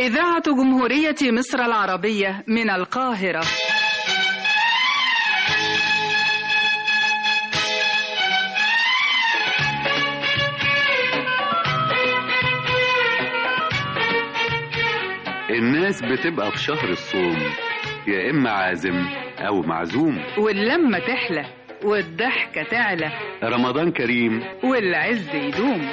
إذاعة جمهورية مصر العربية من القاهرة الناس بتبقى في شهر الصوم يا إما عازم أو معزوم واللمة تحلى والضحكة تعلى رمضان كريم والعز يدوم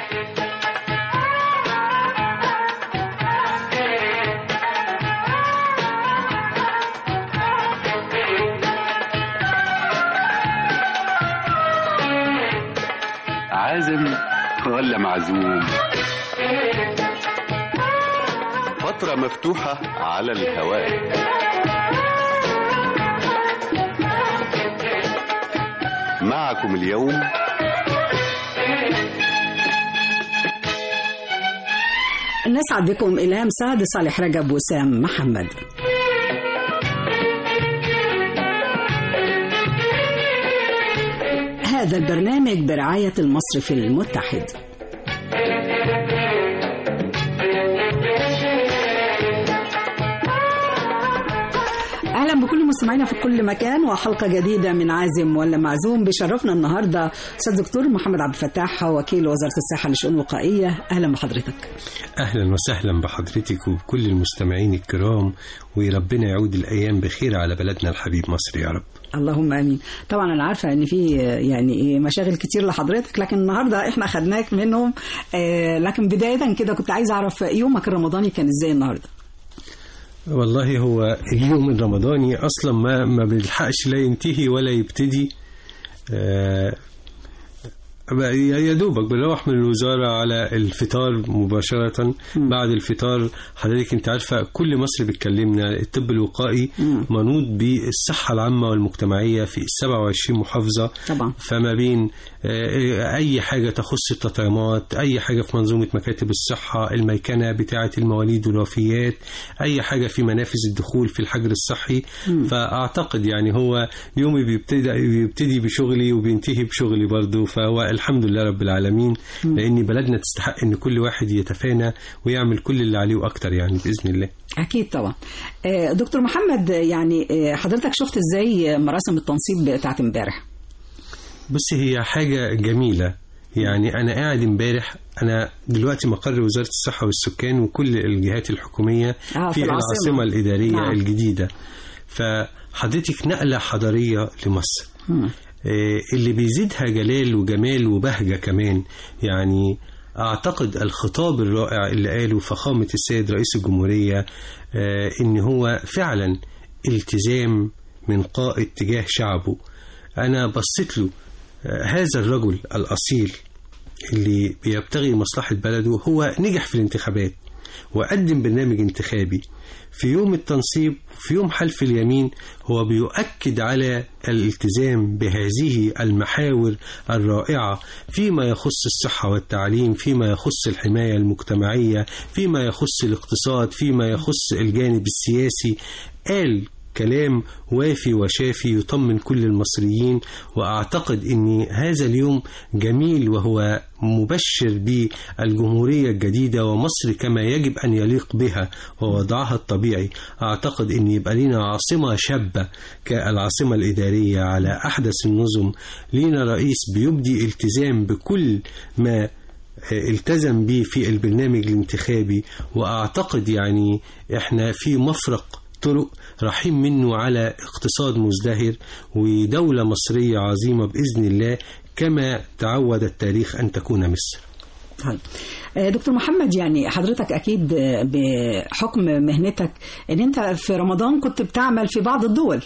عازم ولا معزوم فترة مفتوحة على الهواء معكم اليوم نسعد بكم إلهام سعد صالح رجب وسام محمد هذا البرنامج برعاية المصرف المتحد اهلا بكل مستمعينا في كل مكان وحلقه جديده من عازم ولا معزوم بيشرفنا النهارده استاذ دكتور محمد عبد الفتاح وكيل وزاره الصحه للشؤون الوقائيه اهلا بحضرتك أهلا وسهلا بحضرتك وبكل المستمعين الكرام وربنا يعود الأيام بخير على بلدنا الحبيب مصر يا رب اللهم امين طبعا انا عارفه ان في يعني ايه مشاغل كتير لحضرتك لكن النهارده احنا خدناك منهم آه لكن بدايه كده كنت عايزه اعرف يومك الرمضاني كان ازاي النهارده والله هو اليوم الرمضاني أصلا ما ما بيلحقش لا ينتهي ولا يبتدي آه يا دوبك بنروح من الوزارة على الفطار مباشرة م. بعد الفطار حضرتك انت عارفة كل مصر بتكلمنا الطب الوقائي م. منوط بالصحة العامة والمجتمعية في 27 محافظة طبعا. فما بين أي حاجة تخص التطعيمات أي حاجة في منظومة مكاتب الصحة الميكنة بتاعة المواليد والوفيات أي حاجة في منافذ الدخول في الحجر الصحي م. فأعتقد يعني هو يومي بيبتدي, بيبتدي بشغلي وبينتهي بشغلي برضه فهو الحمد لله رب العالمين لان بلدنا تستحق ان كل واحد يتفانى ويعمل كل اللي عليه واكتر يعني باذن الله اكيد طبعا دكتور محمد يعني حضرتك شفت ازاي مراسم التنصيب بتاعت امبارح بص هي حاجه جميله يعني انا قاعد امبارح انا دلوقتي مقر وزاره الصحه والسكان وكل الجهات الحكوميه آه في, في العاصمة. العاصمه الاداريه نعم. آه. الجديده فحضرتك نقله حضاريه لمصر م. اللي بيزيدها جلال وجمال وبهجة كمان يعني أعتقد الخطاب الرائع اللي قاله فخامة السيد رئيس الجمهورية إن هو فعلا التزام من قائد تجاه شعبه أنا بصيت له هذا الرجل الأصيل اللي بيبتغي مصلحة بلده هو نجح في الانتخابات وقدم برنامج انتخابي في يوم التنصيب في يوم حلف اليمين هو بيؤكد على الالتزام بهذه المحاور الرائعة فيما يخص الصحة والتعليم فيما يخص الحماية المجتمعية فيما يخص الاقتصاد فيما يخص الجانب السياسي قال كلام وافي وشافي يطمن كل المصريين واعتقد ان هذا اليوم جميل وهو مبشر بالجمهوريه الجديده ومصر كما يجب ان يليق بها ووضعها الطبيعي اعتقد ان يبقى لنا عاصمه شابه كالعاصمه الاداريه على احدث النظم لينا رئيس بيبدي التزام بكل ما التزم به في البرنامج الانتخابي واعتقد يعني احنا في مفرق طرق رايحين منه على اقتصاد مزدهر ودولة مصرية عظيمة بإذن الله كما تعود التاريخ أن تكون مصر طيب دكتور محمد يعني حضرتك اكيد بحكم مهنتك ان انت في رمضان كنت بتعمل في بعض الدول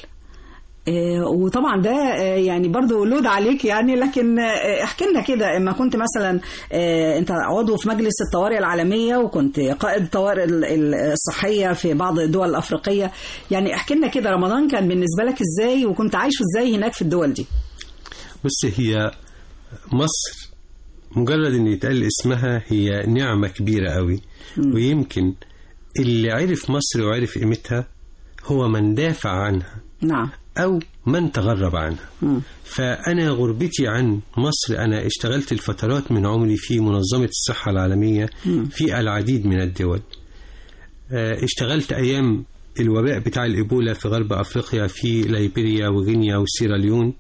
وطبعا ده يعني برضو لود عليك يعني لكن احكي لنا كده اما كنت مثلا انت عضو في مجلس الطوارئ العالميه وكنت قائد الطوارئ الصحيه في بعض الدول الافريقيه يعني احكي لنا كده رمضان كان بالنسبه لك ازاي وكنت عايش ازاي هناك في الدول دي بص هي مصر مجرد ان يتقال اسمها هي نعمه كبيره قوي م. ويمكن اللي عرف مصر وعرف قيمتها هو من دافع عنها نعم أو من تغرب عنها م. فأنا غربتي عن مصر أنا اشتغلت الفترات من عمري في منظمة الصحة العالمية م. في العديد من الدول آه، اشتغلت أيام الوباء بتاع الإيبولا في غرب أفريقيا في ليبيريا وغينيا وسيراليون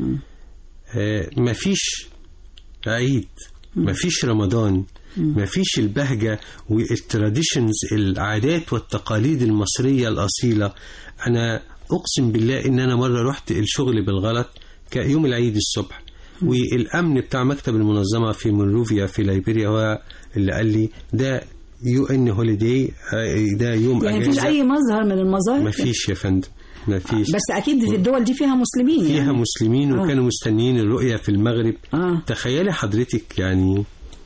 آه، مفيش عيد مفيش رمضان مفيش البهجة والتراديشنز العادات والتقاليد المصرية الأصيلة أنا أقسم بالله إن أنا مرة رحت الشغل بالغلط كيوم العيد الصبح والأمن بتاع مكتب المنظمة في مونروفيا في ليبيريا هو اللي قال لي ده يو ان هوليداي ده يوم يعني مفيش أجازة اي مظهر من المظاهر مفيش يا فندم مفيش بس اكيد الدول دي فيها مسلمين فيها يعني. مسلمين آه. وكانوا مستنيين الرؤية في المغرب اه تخيلي حضرتك يعني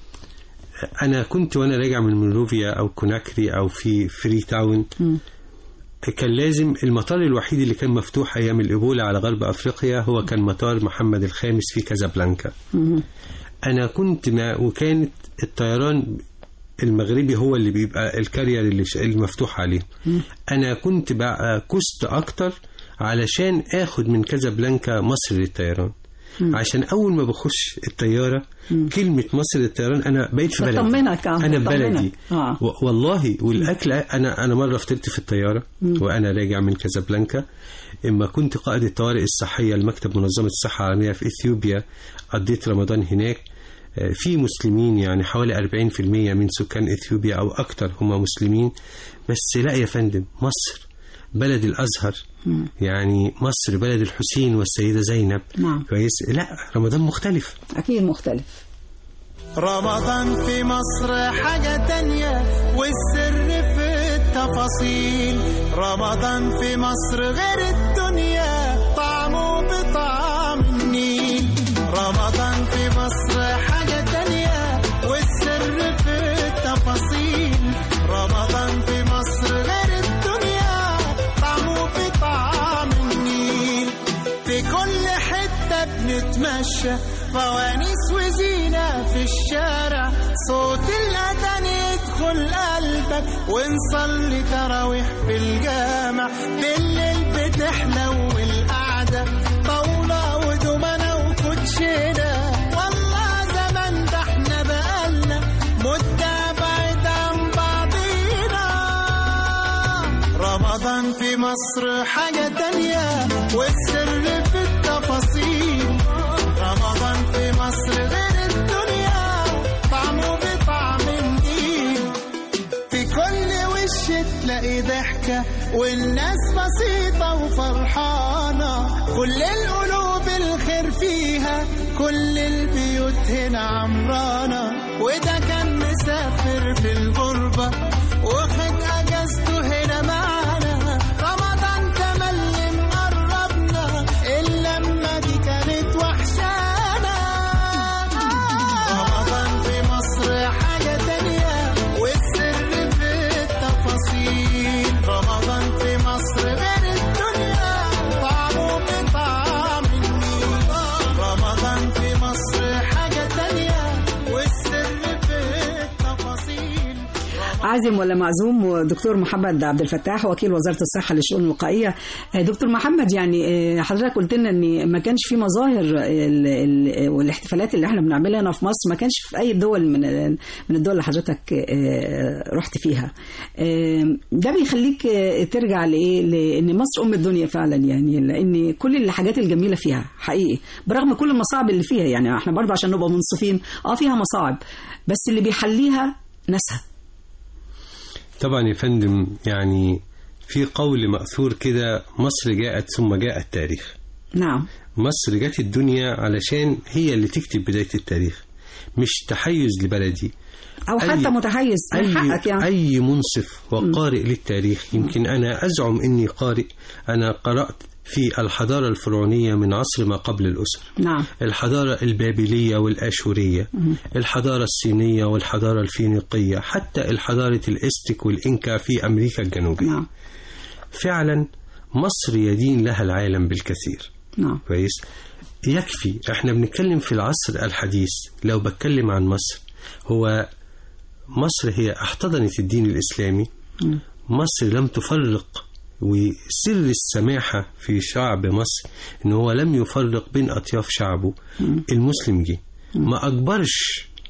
أنا كنت وأنا راجع من مونروفيا أو كوناكري أو في فري تاون مم. كان لازم المطار الوحيد اللي كان مفتوح أيام الإيبولا على غرب أفريقيا هو كان مطار محمد الخامس في كازابلانكا مم. أنا كنت ما وكانت الطيران المغربي هو اللي بيبقى الكارير اللي ش- المفتوح عليه أنا كنت بقى كست أكتر علشان آخد من كازابلانكا مصر للطيران عشان أول ما بخش الطيارة كلمة مصر للطيران أنا بقيت في بلدي بتطمنك، آه، أنا في بتطمنك. بلدي آه. و- والله والاكل انا انا مره فطرت في الطياره وانا راجع من كازابلانكا اما كنت قائد الطوارئ الصحيه لمكتب منظمه الصحه العالميه في اثيوبيا قضيت رمضان هناك آه، في مسلمين يعني حوالي 40% من سكان اثيوبيا او اكتر هم مسلمين بس لا يا فندم مصر بلد الازهر يعني مصر بلد الحسين والسيده زينب نعم. كويس لا رمضان مختلف اكيد مختلف رمضان في مصر حاجة تانية والسر في التفاصيل رمضان في مصر غير الدنيا طعمه بطعم النيل رمضان في مصر حاجة تانية والسر في التفاصيل رمضان في مصر غير الدنيا طعمه بطعم النيل في كل حتة بنتمشى فوانيس وزينة في الشارع صوت الأذان يدخل قلبك ونصلي تراويح في الجامع بالليل بتحلو القعدة طاولة ودومنة وكوتشينة والله زمان ده احنا بقالنا مدة بعيد عن بعضينا رمضان في مصر حاجة تانية والسر في التفاصيل رمضان في مصر غير الدنيا طعمه بطعم النيل في كل وش تلاقي ضحكة والناس بسيطة وفرحانة كل القلوب الخير فيها كل البيوت هنا عمرانة وده كان مسافر في الغربة واخد اجازته هنا معانا رمضان تملي مقربنا اللمة دي كانت وحشانا رمضان في مصر حاجة تانية والسر في التفاصيل رمضان في مصر غير الدنيا طعمه بطعم النيل رمضان في مصر حاجة تانية والسر في التفاصيل عازم ولا معزوم دكتور محمد عبد الفتاح وكيل وزاره الصحه للشؤون الوقائيه آه، دكتور محمد يعني آه، حضرتك قلت لنا ان ما كانش في مظاهر ال- ال- والاحتفالات اللي احنا بنعملها هنا في مصر ما كانش في اي دول من من الدول اللي حضرتك آه، رحت فيها آه، ده بيخليك آه، ترجع لايه لان مصر ام الدنيا فعلا يعني لان كل الحاجات الجميله فيها حقيقي برغم كل المصاعب اللي فيها يعني احنا برضه عشان نبقى منصفين اه فيها مصاعب بس اللي بيحليها ناسها طبعا يا فندم يعني في قول مأثور كده مصر جاءت ثم جاء التاريخ نعم مصر جت الدنيا علشان هي اللي تكتب بداية التاريخ مش تحيز لبلدي او أي- حتى متحيز من حقك يعني أي منصف وقارئ للتاريخ يمكن أنا أزعم إني قارئ أنا قرأت في الحضارة الفرعونية من عصر ما قبل الأسر نعم الحضارة البابلية والآشورية الحضارة الصينية والحضارة الفينيقية حتى الحضارة الإستك والإنكا في أمريكا الجنوبية نعم فعلا مصر يدين لها العالم بالكثير نعم كويس يكفي احنا بنتكلم في العصر الحديث لو بتكلم عن مصر هو مصر هي احتضنت الدين الإسلامي مصر لم تفرق وسر السماحة في شعب مصر ان هو لم يفرق بين أطياف شعبه المسلم جه ما أجبرش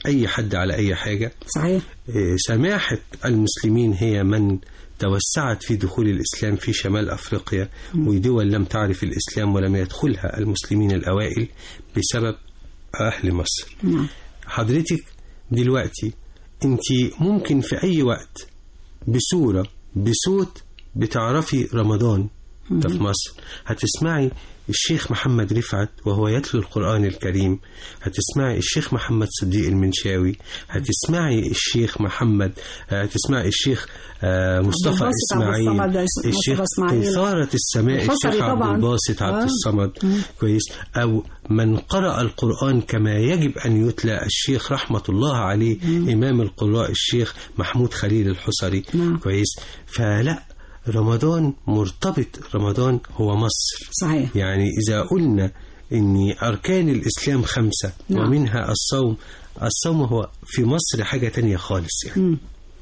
أي حد على أي حاجة صحيح إيه، سماحة المسلمين هي من توسعت في دخول الإسلام في شمال أفريقيا ودول لم تعرف الإسلام ولم يدخلها المسلمين الأوائل بسبب أهل مصر نعم حضرتك دلوقتي انت ممكن في اي وقت بصورة بصوت بتعرفي رمضان ده في مصر هتسمعي الشيخ محمد رفعت وهو يتلو القرآن الكريم هتسمعي الشيخ محمد صديق المنشاوي هتسمعي الشيخ محمد آه، هتسمعي الشيخ آه، مصطفى الباسط عبد إسماعيل الصمد، مصطفى الشيخ إسماعيل. إثارة السماء الحصري الشيخ عبد طبعاً. الباسط عبد آه. الصمد كويس أو من قرأ القرآن كما يجب أن يتلى الشيخ رحمة الله عليه إمام القراء الشيخ محمود خليل الحصري نعم. كويس فلا رمضان مرتبط رمضان هو مصر صحيح يعني إذا قلنا أن أركان الإسلام خمسة نعم. ومنها الصوم الصوم هو في مصر حاجة تانية خالص يعني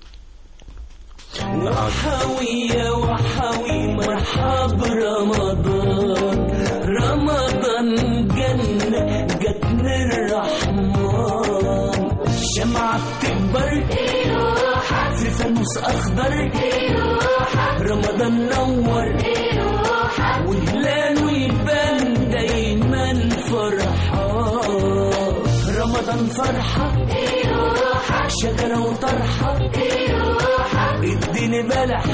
وحوية وحوي مرحب رمضان رمضان جنة جاتنا الرحمن شمعة بتكبر في فانوس أخضر رمضان نور وهلال ويبان دايما فرحان رمضان فرحة شجرة وطرحة اديني بلح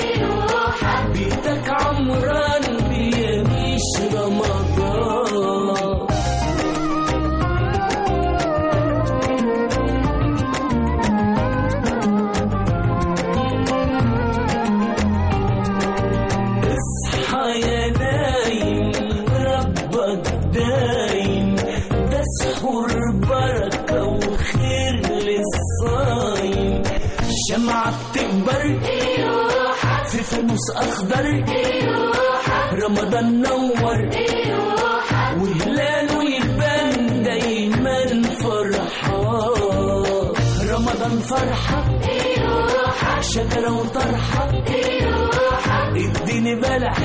بيتك عمران بيميش رمضان اصحى يا نايم ربك دايم ده سحور بركة وخير للصايم شمعة بتكبر في فانوس أخضر رمضان نور وهلال ويبان دايما فرحان رمضان فرحة شجرة وطرحة اديني بلح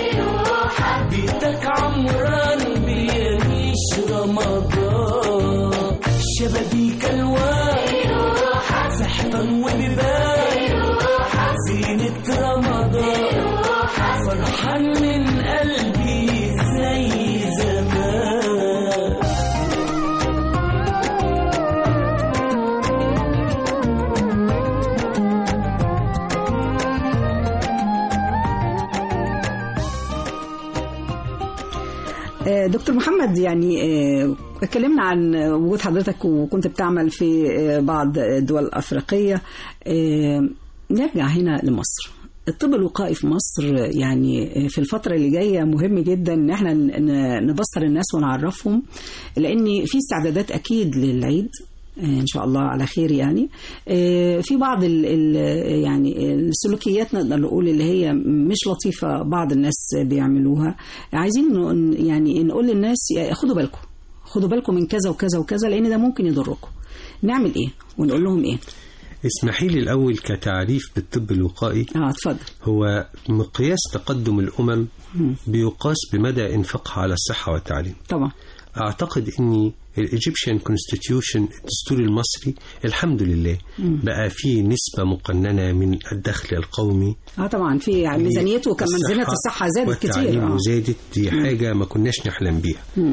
بيتك عمران بيعيش رمضان شبابيك الوان في حيطان وبيبان زينة رمضان فرحان من قلبي زي زمان آه، دكتور محمد يعني آه، اتكلمنا عن وجود حضرتك وكنت بتعمل في آه، بعض الدول الأفريقية آه، نرجع هنا لمصر الطب الوقائي في مصر يعني في الفترة اللي جاية مهم جدا ان احنا ن- نبصر الناس ونعرفهم لان في استعدادات اكيد للعيد ان شاء الله على خير يعني آه، في بعض ال ال يعني السلوكيات نقدر نقول اللي هي مش لطيفه بعض الناس بيعملوها عايزين ن- يعني نقول للناس يا- خدوا بالكم خدوا بالكم من كذا وكذا وكذا لان ده ممكن يضركم نعمل ايه ونقول لهم ايه اسمحي لي الأول كتعريف بالطب الوقائي اه اتفضل هو مقياس تقدم الأمم بيقاس بمدى إنفاقها على الصحة والتعليم طبعا أعتقد أني الإيجيبشن كونستيتيوشن الدستور المصري الحمد لله بقى فيه نسبة مقننة من الدخل القومي اه طبعا في يعني ميزانيته كمان ميزانيه الصحه زادت كتير والتعليم اه زادت دي حاجة ما كناش نحلم بيها مم.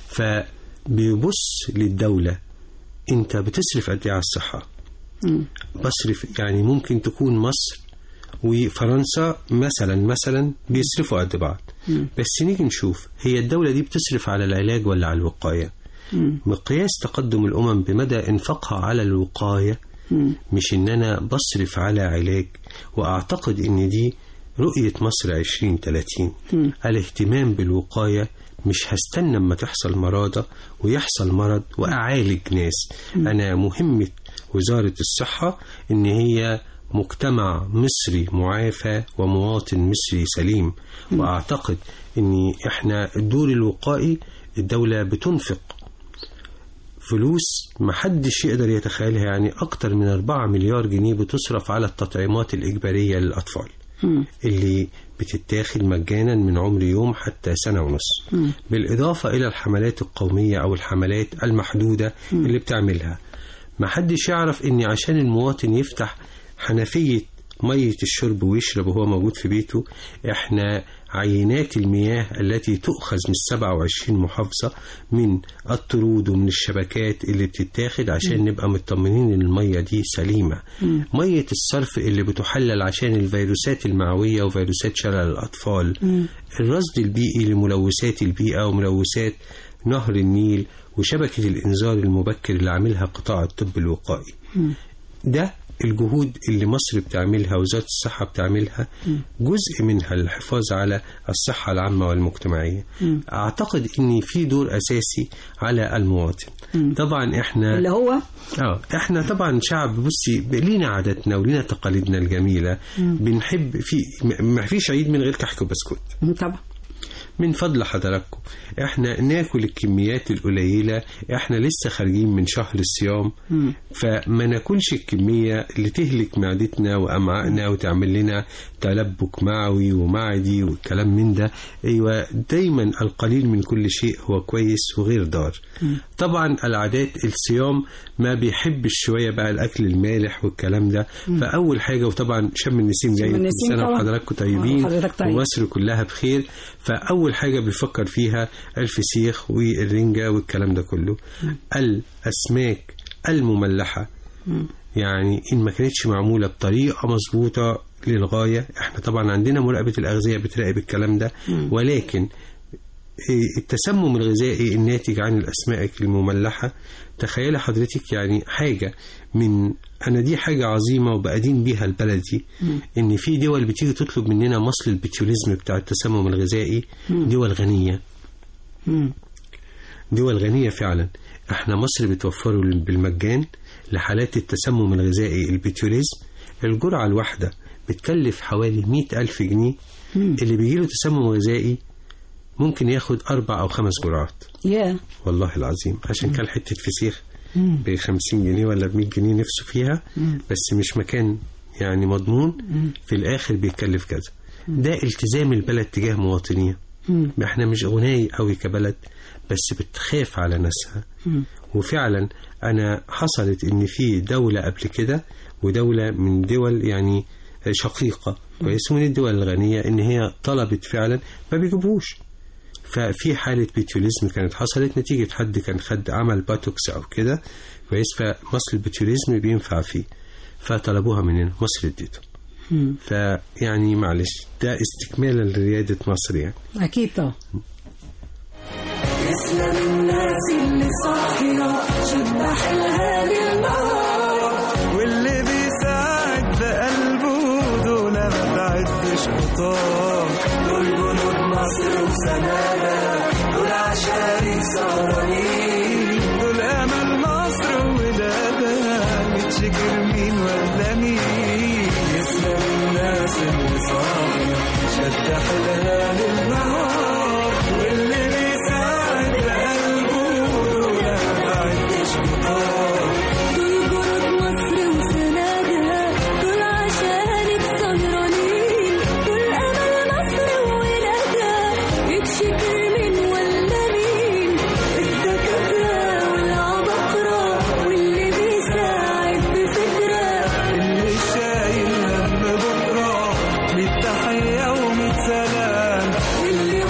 فبيبص للدولة أنت بتصرف قد إيه على الصحة مم. بصرف يعني ممكن تكون مصر وفرنسا مثلا مثلا بيصرفوا قد بعض بس نيجي نشوف هي الدولة دي بتصرف على العلاج ولا على الوقاية مقياس تقدم الأمم بمدى إنفاقها على الوقاية مش إن أنا بصرف على علاج وأعتقد إن دي رؤية مصر 2030 الاهتمام بالوقاية مش هستنى اما تحصل مرضى ويحصل مرض وأعالج ناس أنا مهمة وزارة الصحة إن هي مجتمع مصري معافى ومواطن مصري سليم وأعتقد إن إحنا الدور الوقائي الدولة بتنفق فلوس محدش يقدر يتخيلها يعني أكتر من 4 مليار جنيه بتصرف على التطعيمات الإجبارية للأطفال اللي بتتاخد مجانا من عمر يوم حتى سنة ونص بالإضافة إلى الحملات القومية أو الحملات المحدودة اللي بتعملها ما حدش يعرف ان عشان المواطن يفتح حنفية مية الشرب ويشرب وهو موجود في بيته احنا عينات المياه التي تؤخذ من 27 محافظة من الطرود ومن الشبكات اللي بتتاخد عشان نبقى مطمنين ان المية دي سليمة مية الصرف اللي بتحلل عشان الفيروسات المعوية وفيروسات شلل الأطفال الرصد البيئي لملوثات البيئة وملوثات نهر النيل وشبكة الإنذار المبكر اللي عاملها قطاع الطب الوقائي ده الجهود اللي مصر بتعملها وزارة الصحة بتعملها جزء منها للحفاظ على الصحة العامة والمجتمعية أعتقد أن في دور أساسي على المواطن طبعا إحنا اللي هو اه احنا طبعا شعب بصي لينا عاداتنا ولينا تقاليدنا الجميله بنحب في ما فيش عيد من غير كحك وبسكوت طبعا من فضل حضراتكم احنا ناكل الكميات القليلة احنا لسه خارجين من شهر الصيام فما ناكلش الكمية اللي تهلك معدتنا وامعائنا وتعمل لنا تلبك معوي ومعدي والكلام من ده ايوه دايما القليل من كل شيء هو كويس وغير ضار طبعا العادات الصيام ما بيحبش شوية بقى الاكل المالح والكلام ده فاول حاجة وطبعا شم النسيم جاي شم كل النسيم سنة طبعا. وحضراتكم طيبين وحضرتك طيب. ومصر كلها بخير فأول حاجة بيفكر فيها الفسيخ والرنجة والكلام ده كله الأسماك المملحة يعني إن ما كانتش معمولة بطريقة مظبوطة للغاية احنا طبعا عندنا مراقبة الأغذية بتراقب الكلام ده ولكن إيه التسمم الغذائي الناتج عن الأسماك المملحة تخيل حضرتك يعني حاجة من أنا دي حاجة عظيمة وبأدين بيها البلدي إن في دول بتيجي تطلب مننا مصل البتيوليزم بتاع التسمم الغذائي دول غنية دول غنية فعلا احنا مصر بتوفره بالمجان لحالات التسمم الغذائي البتيوليزم الجرعة الواحدة بتكلف حوالي مئة ألف جنيه اللي بيجيله تسمم غذائي ممكن ياخد أربع أو خمس جرعات يا والله العظيم عشان كان حتة فسيخ ب 50 جنيه ولا ب 100 جنيه نفسه فيها بس مش مكان يعني مضمون في الآخر بيتكلف كذا ده التزام البلد تجاه مواطنيه احنا مش غناي قوي كبلد بس بتخاف على ناسها وفعلا انا حصلت ان في دولة قبل كده ودولة من دول يعني شقيقة كويس من الدول الغنية ان هي طلبت فعلا ما بيجيبوش ففي حالة بيتيوليزم كانت حصلت نتيجة حد كان خد عمل باتوكس أو كده كويس فمصل البيتيوليزم بينفع فيه فطلبوها مننا مصر اديته فيعني معلش ده استكمالا لريادة مصر يعني اكيد طبعا تسلم الناس اللي صاحية شد حيلها للنهار واللي بيساعد بقلبه دول ما تعدش قطار دول جنود مصر وسنادة دول عشاري سهرانين دول امل مصر وولادها بتشكر مين ولا مين تسلم الناس اللي صاحية شد حيلها للنهار واللي بيساعد بقلبه دول ما تعدش قطار دول جنود مصر وسنادها دول عشانك سهرانين دول أمل مصر وولادها يتشكر من ولا مين الدكاترة والعبقرة واللي بيساعد بفكرة اللي شايل هم بكرة بالتحية وميت سلام اللي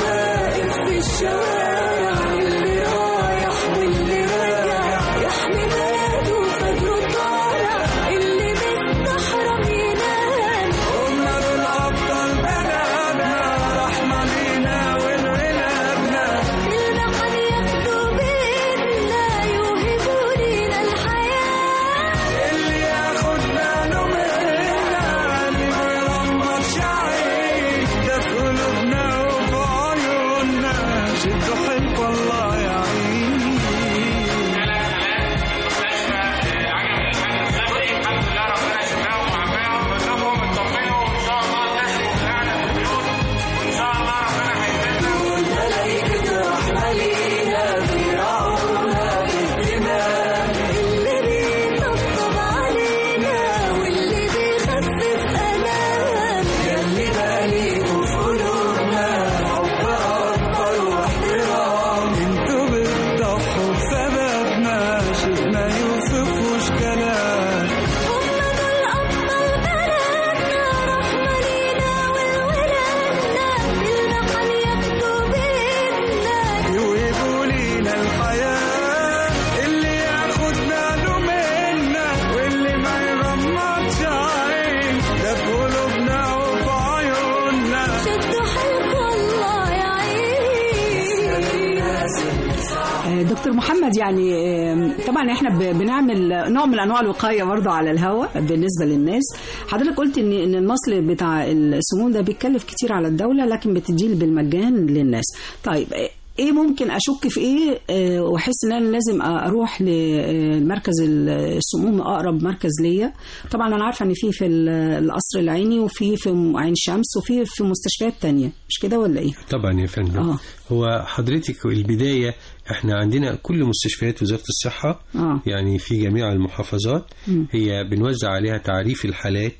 آه، دكتور محمد يعني آه، طبعا احنا ب- بنعمل نوع من انواع الوقايه برضه على الهواء بالنسبه للناس حضرتك قلت ان ان المصل بتاع السموم ده بيتكلف كتير على الدوله لكن بتديه بالمجان للناس طيب آه، ايه ممكن اشك في ايه آه، واحس ان انا لازم اروح لمركز السموم اقرب مركز ليا طبعا انا عارفه ان في في ال- القصر العيني وفي في عين شمس وفي في مستشفيات تانية مش كده ولا ايه طبعا يا فندم آه. هو حضرتك البداية احنا عندنا كل مستشفيات وزارة الصحة آه. يعني في جميع المحافظات هي بنوزع عليها تعريف الحالات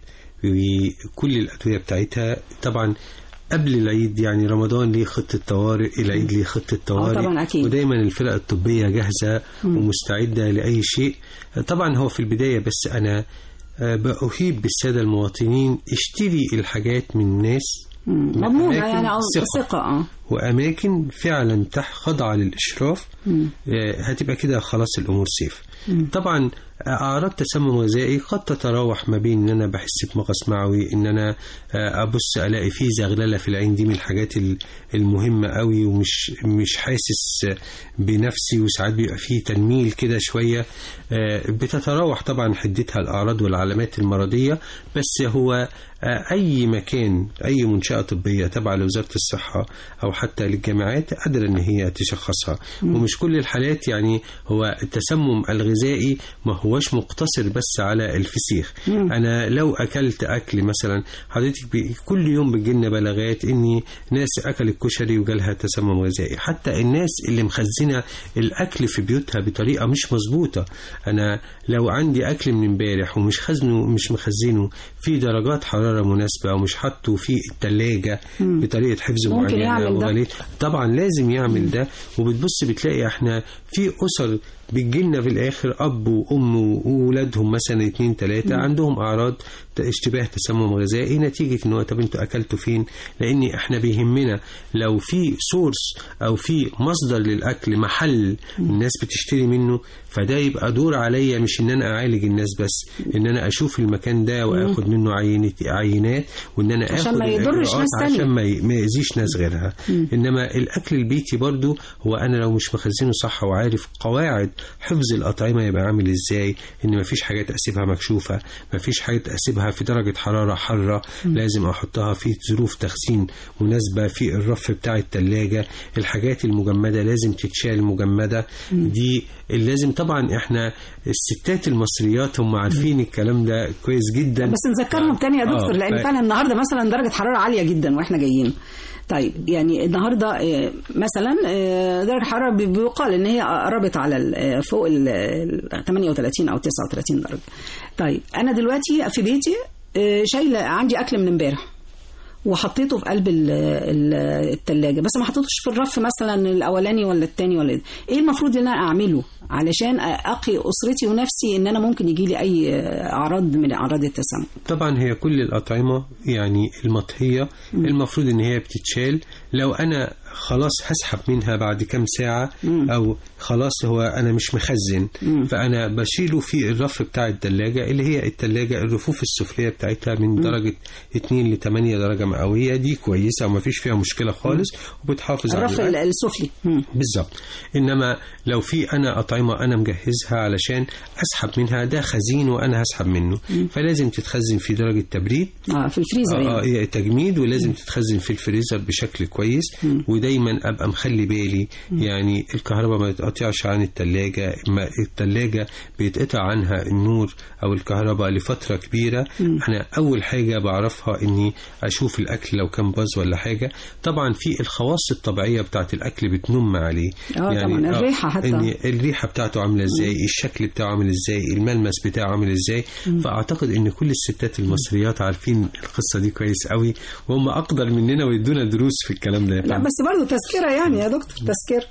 وكل الأدوية بتاعتها طبعا قبل العيد يعني رمضان ليه خطة طوارئ العيد ليه خطة طوارئ طبعاً أكيد. ودايما الفرق الطبية جاهزة ومستعدة لأي شيء طبعا هو في البداية بس أنا آه، بأهيب بالسادة المواطنين اشتري الحاجات من الناس من مضمونه أماكن يعني او ثقة. ثقه اه واماكن فعلا تحت خاضعه للاشراف آه، هتبقى كده خلاص الامور سيف طبعا اعراض تسمم غذائي قد تتراوح ما بين ان انا بحس بمغص معوي ان انا آه، ابص الاقي فيه زغلله في العين دي من الحاجات ال- المهمه قوي ومش مش حاسس بنفسي وساعات بيبقى فيه تنميل كده شويه آه، بتتراوح طبعا حدتها الاعراض والعلامات المرضيه بس هو آه، اي مكان اي منشاه طبيه تابعه لوزاره الصحه او حتى للجامعات قادره ان هي تشخصها ومش كل الحالات يعني هو التسمم الغذائي ما هوش مقتصر بس على الفسيخ انا لو اكلت اكل مثلا حضرتك بي- كل يوم بتجيلنا بلاغات اني ناس اكلت كشري وجالها تسمم غذائي حتى الناس اللي مخزنه الاكل في بيوتها بطريقه مش مظبوطه انا لو عندي اكل من امبارح ومش خزنه مش مخزنه في درجات حراره مناسبه ومش حاطه في الثلاجه بطريقه حفظ ممكن معينه يعمل ده. وغليل طبعا لازم يعمل ده وبتبص بتلاقي احنا في اسر بتجيلنا في الاخر اب وام واولادهم مثلا اتنين تلاته عندهم اعراض ت- اشتباه تسمم غذائي نتيجه ان هو طب انتوا اكلتوا فين؟ لان احنا بيهمنا لو في سورس او في مصدر للاكل محل الناس بتشتري منه فده يبقى دور عليا مش ان انا اعالج الناس بس ان انا اشوف المكان ده واخد منه عينة عينات وان انا عشان اخد ما يضرش الإجراءات ناس تانية. عشان ما ي- ما يأذيش ناس غيرها انما الاكل البيتي برضو هو انا لو مش مخزنه صح وعارف قواعد حفظ الاطعمه يبقى عامل ازاي ان ما فيش حاجات اسيبها مكشوفه ما فيش حاجات اسيبها في درجه حراره حاره لازم احطها في ظروف تخزين مناسبه في الرف بتاع الثلاجه الحاجات المجمده لازم تتشال مجمده دي اللي لازم طبعا احنا الستات المصريات هم عارفين الكلام ده كويس جدا بس نذكرهم تاني يا دكتور آه، لان ف- فعلا النهارده مثلا درجه حراره عاليه جدا واحنا جايين طيب يعني النهارده آه، مثلا آه، درجه الحراره بي- بيقال ان هي قربت على ال- آه، فوق ال ال 38 او 39 درجه طيب انا دلوقتي في بيتي آه، شايله عندي اكل من امبارح وحطيته في قلب ال- ال- التلاجة بس ما حطيتوش في الرف مثلا الاولاني ولا التاني ولا إيه. ايه المفروض ان انا اعمله علشان اقي اسرتي ونفسي ان انا ممكن يجي لي اي اعراض من اعراض التسمم طبعا هي كل الأطعمة يعني المطهية المفروض إن هي بتتشال لو أنا خلاص هسحب منها بعد كام ساعة أو خلاص هو أنا مش مخزن فأنا بشيله في الرف بتاع التلاجة اللي هي التلاجة الرفوف السفلية بتاعتها من درجة 2 ل 8 درجة مئوية دي كويسة وما فيش فيها مشكلة خالص وبتحافظ على الرف الأكل. السفلي مم. بالظبط انما لو في انا اطعمه انا مجهزها علشان اسحب منها ده خزين وانا هسحب منه فلازم تتخزن في درجه تبريد اه في الفريزر اه يعني. آه، تجميد ولازم تتخزن في الفريزر بشكل كويس ودايما ابقى مخلي بالي يعني الكهرباء ما تتقطعش عن التلاجة ما التلاجة بيتقطع عنها النور او الكهرباء لفترة كبيرة انا اول حاجة بعرفها اني اشوف الاكل لو كان باظ ولا حاجة طبعا في الخواص الطبيعية بتاعت الاكل بتنم عليه آه، طبعاً، الريحة حتى. إن الريحة بتاعته عاملة ازاي الشكل بتاعه عامل ازاي الملمس بتاعه عامل ازاي فاعتقد ان كل الستات المصريات عارفين القصة دي كويس قوي وهم اقدر مننا ويدونا دروس في الكلام ده يا لا فندم. بس برضه تذكره يعني يا دكتور تذكره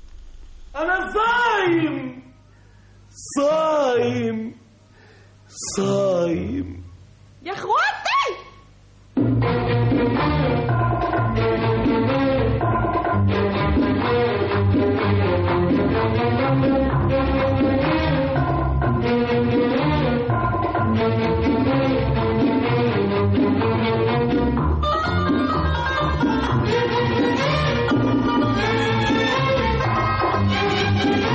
أنا صايم صايم صايم يا اخواتي يا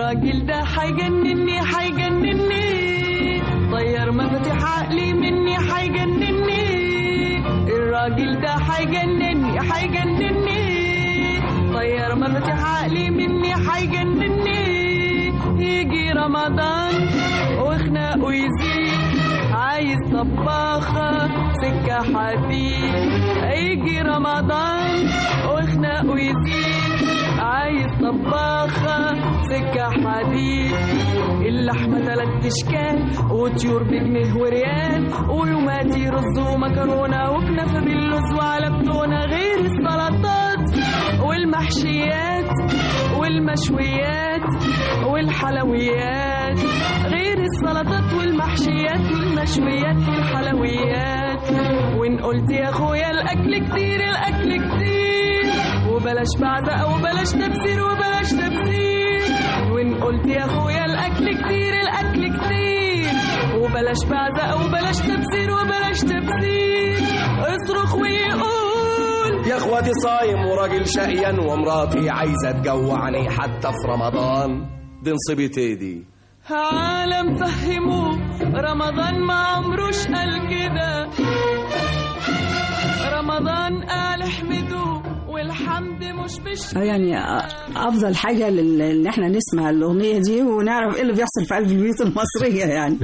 الراجل ده هيجنني هيجنني طير مفاتيح عقلي مني هيجنني الراجل ده هيجنني هيجنني طير مفاتيح عقلي مني هيجنني يجي رمضان وخناقه يزيد عايز طباخة سكة حديد يجي رمضان وخناقه يزيد عايز طباخة سكة حديد اللحمة تلات اشكال وطيور بجنيه وريال ويوماتي رز ومكرونة وكنافة باللوز وعلى بتونة غير السلطات والمحشيات والمشويات والحلويات غير السلطات والمحشيات والمشويات والحلويات وان قلت يا اخويا الاكل كتير الاكل كتير وبلاش بعزق وبلاش تبذير وبلاش تبذير وان قلت يا اخويا الاكل كتير الاكل كتير وبلاش بعزق وبلاش تبذير وبلاش تبذير اصرخ ويقول يا اخواتي صايم وراجل شقيان ومراتي عايزه تجوعني حتى في رمضان دي نصيبتي دي عالم فهموه رمضان ما عمروش قال كده رمضان قال احمدوه والحمد مش بش آه يعني آه، افضل حاجه لل- ان احنا نسمع الاغنيه دي ونعرف ايه اللي بيحصل في قلب البيوت المصريه يعني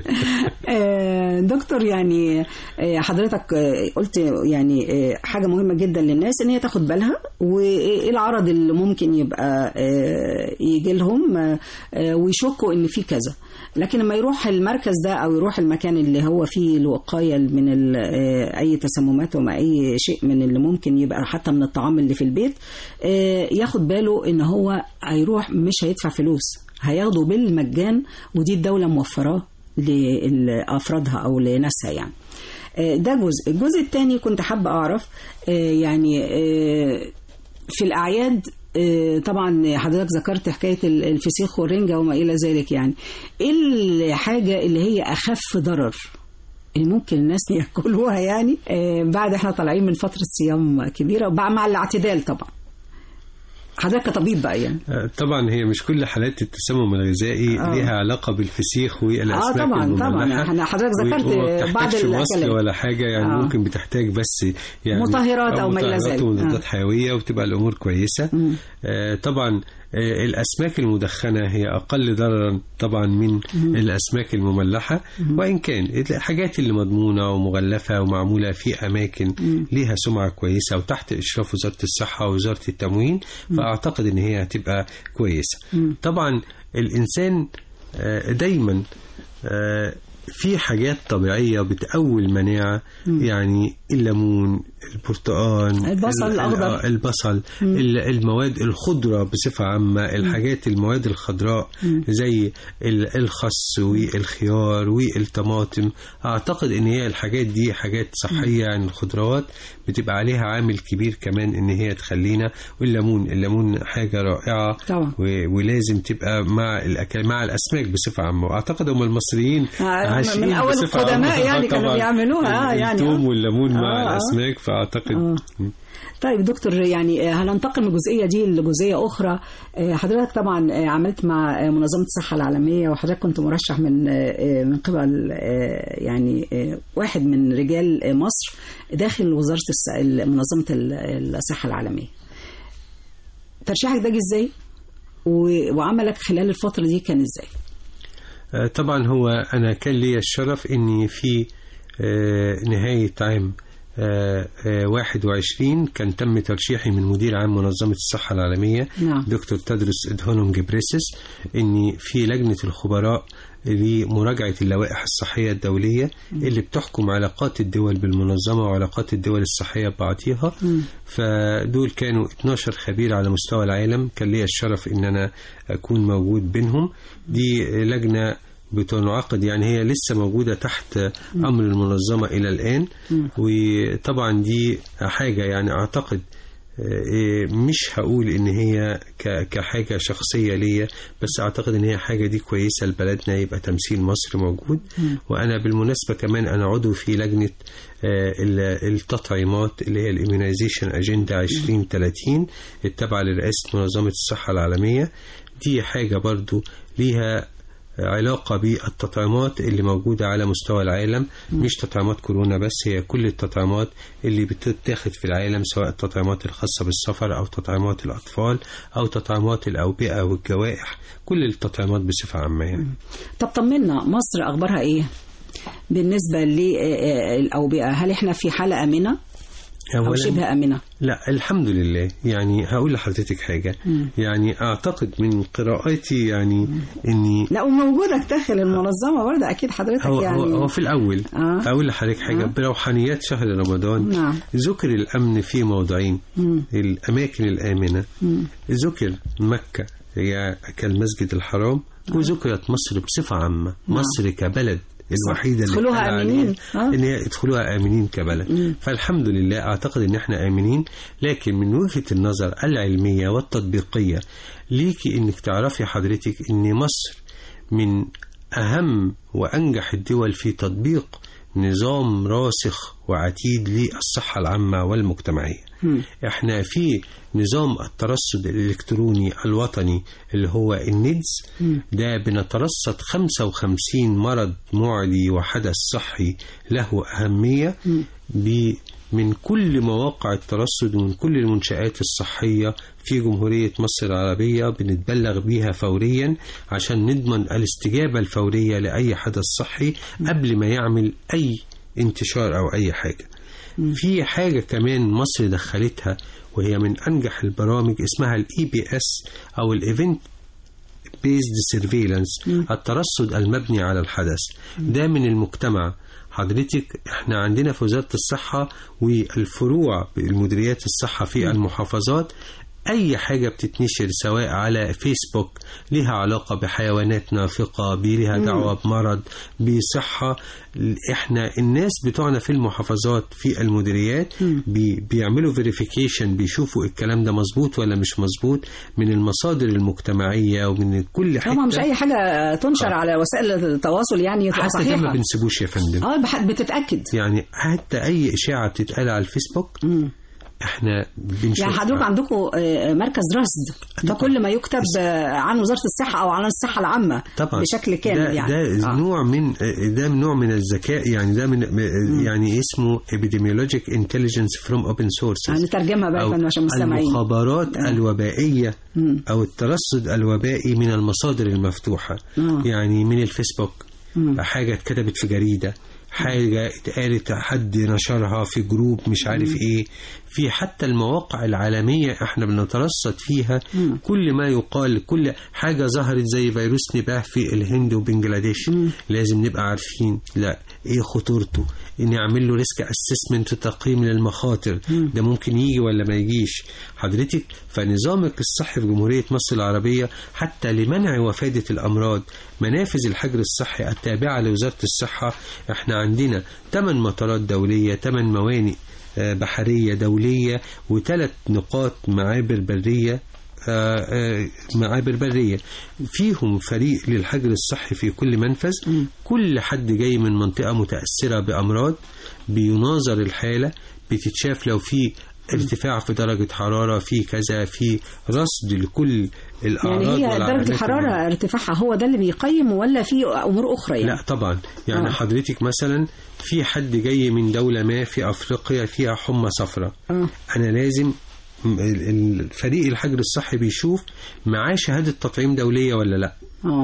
آه، دكتور يعني آه، حضرتك آه، قلت يعني آه، حاجه مهمه جدا للناس ان هي تاخد بالها وايه العرض اللي ممكن يبقى آه، يجي لهم آه، آه، ويشكوا ان في كذا لكن لما يروح المركز ده او يروح المكان اللي هو فيه الوقايه من ال- آه، اي تسممات وما اي شيء من اللي ممكن يبقى حتى من الطعام اللي في البيت آه، ياخد باله ان هو هيروح مش هيدفع فلوس هياخده بالمجان ودي الدوله موفراه لافرادها او لناسها يعني آه، ده جزء الجزء الثاني كنت حابه اعرف آه، يعني آه، في الأعياد آه، طبعا حضرتك ذكرت حكاية ال- الفسيخ والرنجة وما إلى ذلك يعني إيه الحاجة اللي هي أخف ضرر اللي ممكن الناس ياكلوها يعني آه، بعد احنا طالعين من فترة صيام كبيرة وبع- مع الاعتدال طبعا حضرتك كطبيب بقى يعني آه، طبعا هي مش كل حالات التسمم الغذائي آه. ليها علاقة بالفسيخ والأسماك آه، طبعاً، المملحة طبعاً. إحنا حضرتك و- ذكرت وما بعض بتحتاجش وصل الأكلات. ولا حاجة يعني آه. ممكن بتحتاج بس يعني مطهرات أو ما إلى مطهرات ذلك. ومضادات آه. حيوية وبتبقى الأمور كويسة مم. آه، طبعا آه، الأسماك المدخنة هي أقل ضررا طبعا من الأسماك المملحة وإن كان الحاجات اللي مضمونة ومغلفة ومعمولة في أماكن ليها سمعة كويسة وتحت إشراف وزارة الصحة ووزارة التموين فأعتقد إن هي هتبقى كويسة طبعا الإنسان آه، دايما آه، في حاجات طبيعية بتقوي المناعة يعني الليمون البرتقال البصل ال- الأخضر. آه، البصل ال- المواد الخضرة بصفة عامة الحاجات المواد الخضراء زي ال- الخس والخيار والطماطم أعتقد إن هي الحاجات دي حاجات صحية يعني الخضروات بتبقى عليها عامل كبير كمان إن هي تخلينا والليمون الليمون حاجة رائعة طبعا. و- ولازم تبقى مع الأكل مع الأسماك بصفة عامة وأعتقد هم المصريين آه، عاشقين من أول بصفة القدماء عامة. يعني كانوا طبعاً بيعملوها، آه، يعني، الثوم آه. والليمون مع آه، آه. الأسماك فأعتقد آه. طيب دكتور يعني آه، هننتقل من الجزئيه دي لجزئيه اخرى آه، حضرتك طبعا آه، عملت مع آه، منظمه الصحه العالميه وحضرتك كنت مرشح من آه، آه، من قبل آه، يعني آه، واحد من رجال آه، مصر داخل وزاره الص- منظمه ال- الصحه العالميه ترشيحك ده جه ازاي و- وعملك خلال الفتره دي كان ازاي آه، طبعا هو أنا كان لي الشرف إني في آه، نهاية عام آه، آه، 21 كان تم ترشيحي من مدير عام منظمة الصحة العالمية نعم. دكتور تدرس ادهانوم جبريسس إني في لجنة الخبراء لمراجعة اللوائح الصحية الدولية اللي بتحكم علاقات الدول بالمنظمة وعلاقات الدول الصحية ببعضها فدول كانوا 12 خبير على مستوى العالم كان لي الشرف إن أنا أكون موجود بينهم دي لجنة بتنعقد يعني هي لسه موجودة تحت أمر المنظمة إلى الآن وطبعا دي حاجة يعني أعتقد إيه، مش هقول ان هي ك- كحاجه شخصيه ليا بس اعتقد ان هي حاجه دي كويسه لبلدنا يبقى تمثيل مصر موجود وانا بالمناسبه كمان انا عضو في لجنه آه، ال- التطعيمات اللي هي الاميونيزيشن اجندا 2030 التابعه لرئاسه منظمه الصحه العالميه دي حاجه برضو ليها علاقة بالتطعيمات اللي موجودة على مستوى العالم مش تطعيمات كورونا بس هي كل التطعيمات اللي بتتاخد في العالم سواء التطعيمات الخاصة بالسفر أو تطعيمات الأطفال أو تطعيمات الأوبئة والجوائح كل التطعيمات بصفة عامة يعني. طب طمنا مصر اخبارها ايه بالنسبه للاوبئه هل احنا في حاله امنه او أولاً- شبه امنه لا الحمد لله يعني هقول لحضرتك حاجة يعني أعتقد من قراءاتي يعني إني لا وموجوده داخل المنظمه برضه اكيد حضرتك هو, يعني هو, هو في الأول آه. أقول لحضرتك حاجة آه. بروحانيات شهر رمضان نعم. ذكر الأمن في موضعين مم. الأماكن الآمنة مم. ذكر مكة هي كالمسجد الحرام وذكرت مصر بصفة عامة مصر كبلد الوحيدة اللي ادخلوها اتقال آمنين. عليها آه. ان هي يدخلوها امنين كبلد فالحمد لله اعتقد ان احنا امنين لكن من وجهة النظر العلمية والتطبيقية ليكي انك تعرفي حضرتك ان مصر من اهم وانجح الدول في تطبيق نظام راسخ وعتيد للصحة العامة والمجتمعية احنا في نظام الترصد الإلكتروني الوطني اللي هو النيدز ده بنترصد 55 مرض معدي وحدث صحي له أهمية ب من كل مواقع الترصد ومن كل المنشآت الصحية في جمهورية مصر العربية بنتبلغ بيها فوريا عشان نضمن الاستجابة الفورية لأي حدث صحي قبل ما يعمل أي انتشار أو أي حاجة في حاجة كمان مصر دخلتها وهي من أنجح البرامج اسمها الاي بي اس أو الايفنت بيزد سيرفيلانس الترصد المبني على الحدث ده من المجتمع حضرتك احنا عندنا في وزارة الصحة والفروع المديريات الصحة في المحافظات أي حاجة بتتنشر سواء على فيسبوك لها علاقة بحيوانات نافقة لها دعوة بمرض بصحة احنا الناس بتوعنا في المحافظات في المديريات بي بيعملوا فيريفيكيشن بيشوفوا الكلام ده مظبوط ولا مش مظبوط من المصادر المجتمعية ومن كل حتة طبعا مش اي حاجه تنشر على وسائل التواصل يعني تبقى حتى ده ما صحيحه بنسيبوش يا فندم اه بح- بتتاكد يعني حتى أي إشاعة بتتقال على الفيسبوك احنا بنشوف يعني حضرتك عندكم آه، مركز رصد بكل ما يكتب آه، عن وزاره الصحه او عن الصحه العامه طبعا بشكل كامل ده يعني ده آه. نوع من ده نوع من الذكاء يعني ده من يعني اسمه epidemiologic intelligence from open sources هنترجمها بقى يا أو فندم عشان المستمعين المخابرات الوبائية أو الترصد الوبائي من المصادر المفتوحة آه. يعني من الفيسبوك حاجة اتكتبت في جريدة حاجة اتقالت حد نشرها في جروب مش عارف ايه في حتى المواقع العالمية احنا بنترصد فيها كل ما يقال كل حاجة ظهرت زي فيروس نباه في الهند وبنجلاديش لازم نبقى عارفين لا ايه خطورته نعمل له ريسك اسسمنت وتقييم للمخاطر ده ممكن يجي ولا ما يجيش حضرتك فنظامك الصحي في جمهورية مصر العربية حتى لمنع وفادة الأمراض منافذ الحجر الصحي التابعة لوزارة الصحة احنا عندنا 8 مطارات دولية 8 موانئ آه، بحرية دولية وثلاث نقاط معابر برية آه، آه، معابر برية فيهم فريق للحجر الصحي في كل منفذ كل حد جاي من منطقة متأثرة بأمراض بيناظر الحالة بتتشاف لو في ارتفاع في درجة حرارة في كذا في رصد لكل الأعراض يعني هي والعلامات درجه الحراره ارتفاعها هو ده اللي بيقيم ولا في امور اخرى يعني لا طبعا يعني آه. آه. حضرتك مثلا في حد جاي من دولة ما في أفريقيا فيها حمى صفراء آه. أنا لازم م- ال- الفريق الحجر الصحي بيشوف معاه شهادة تطعيم دولية ولا لا اه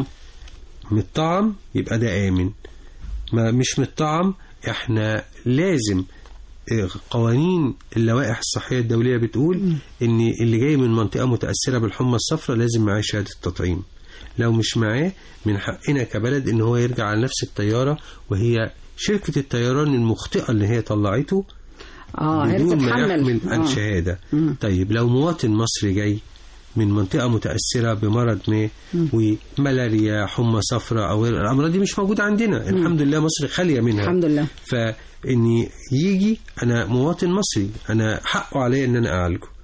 متطعم يبقى ده آمن ما مش متطعم احنا لازم اه، قوانين اللوائح الصحية الدولية بتقول ان اللي جاي من منطقة متأثرة بالحمى الصفراء لازم معاه شهادة تطعيم لو مش معاه من حقنا كبلد ان هو يرجع على نفس الطيارة وهي شركة الطيران المخطئة اللي هي طلعته اه هي بدون ما بتتحمل يحمل آه. الشهادة مم. طيب لو مواطن مصري جاي من منطقة متأثرة بمرض ما وملاريا حمى صفراء أو الأمراض دي مش موجودة عندنا الحمد لله مصر خالية منها الحمد لله فإني يجي أنا مواطن مصري أنا حقه عليا إن أنا أعالجه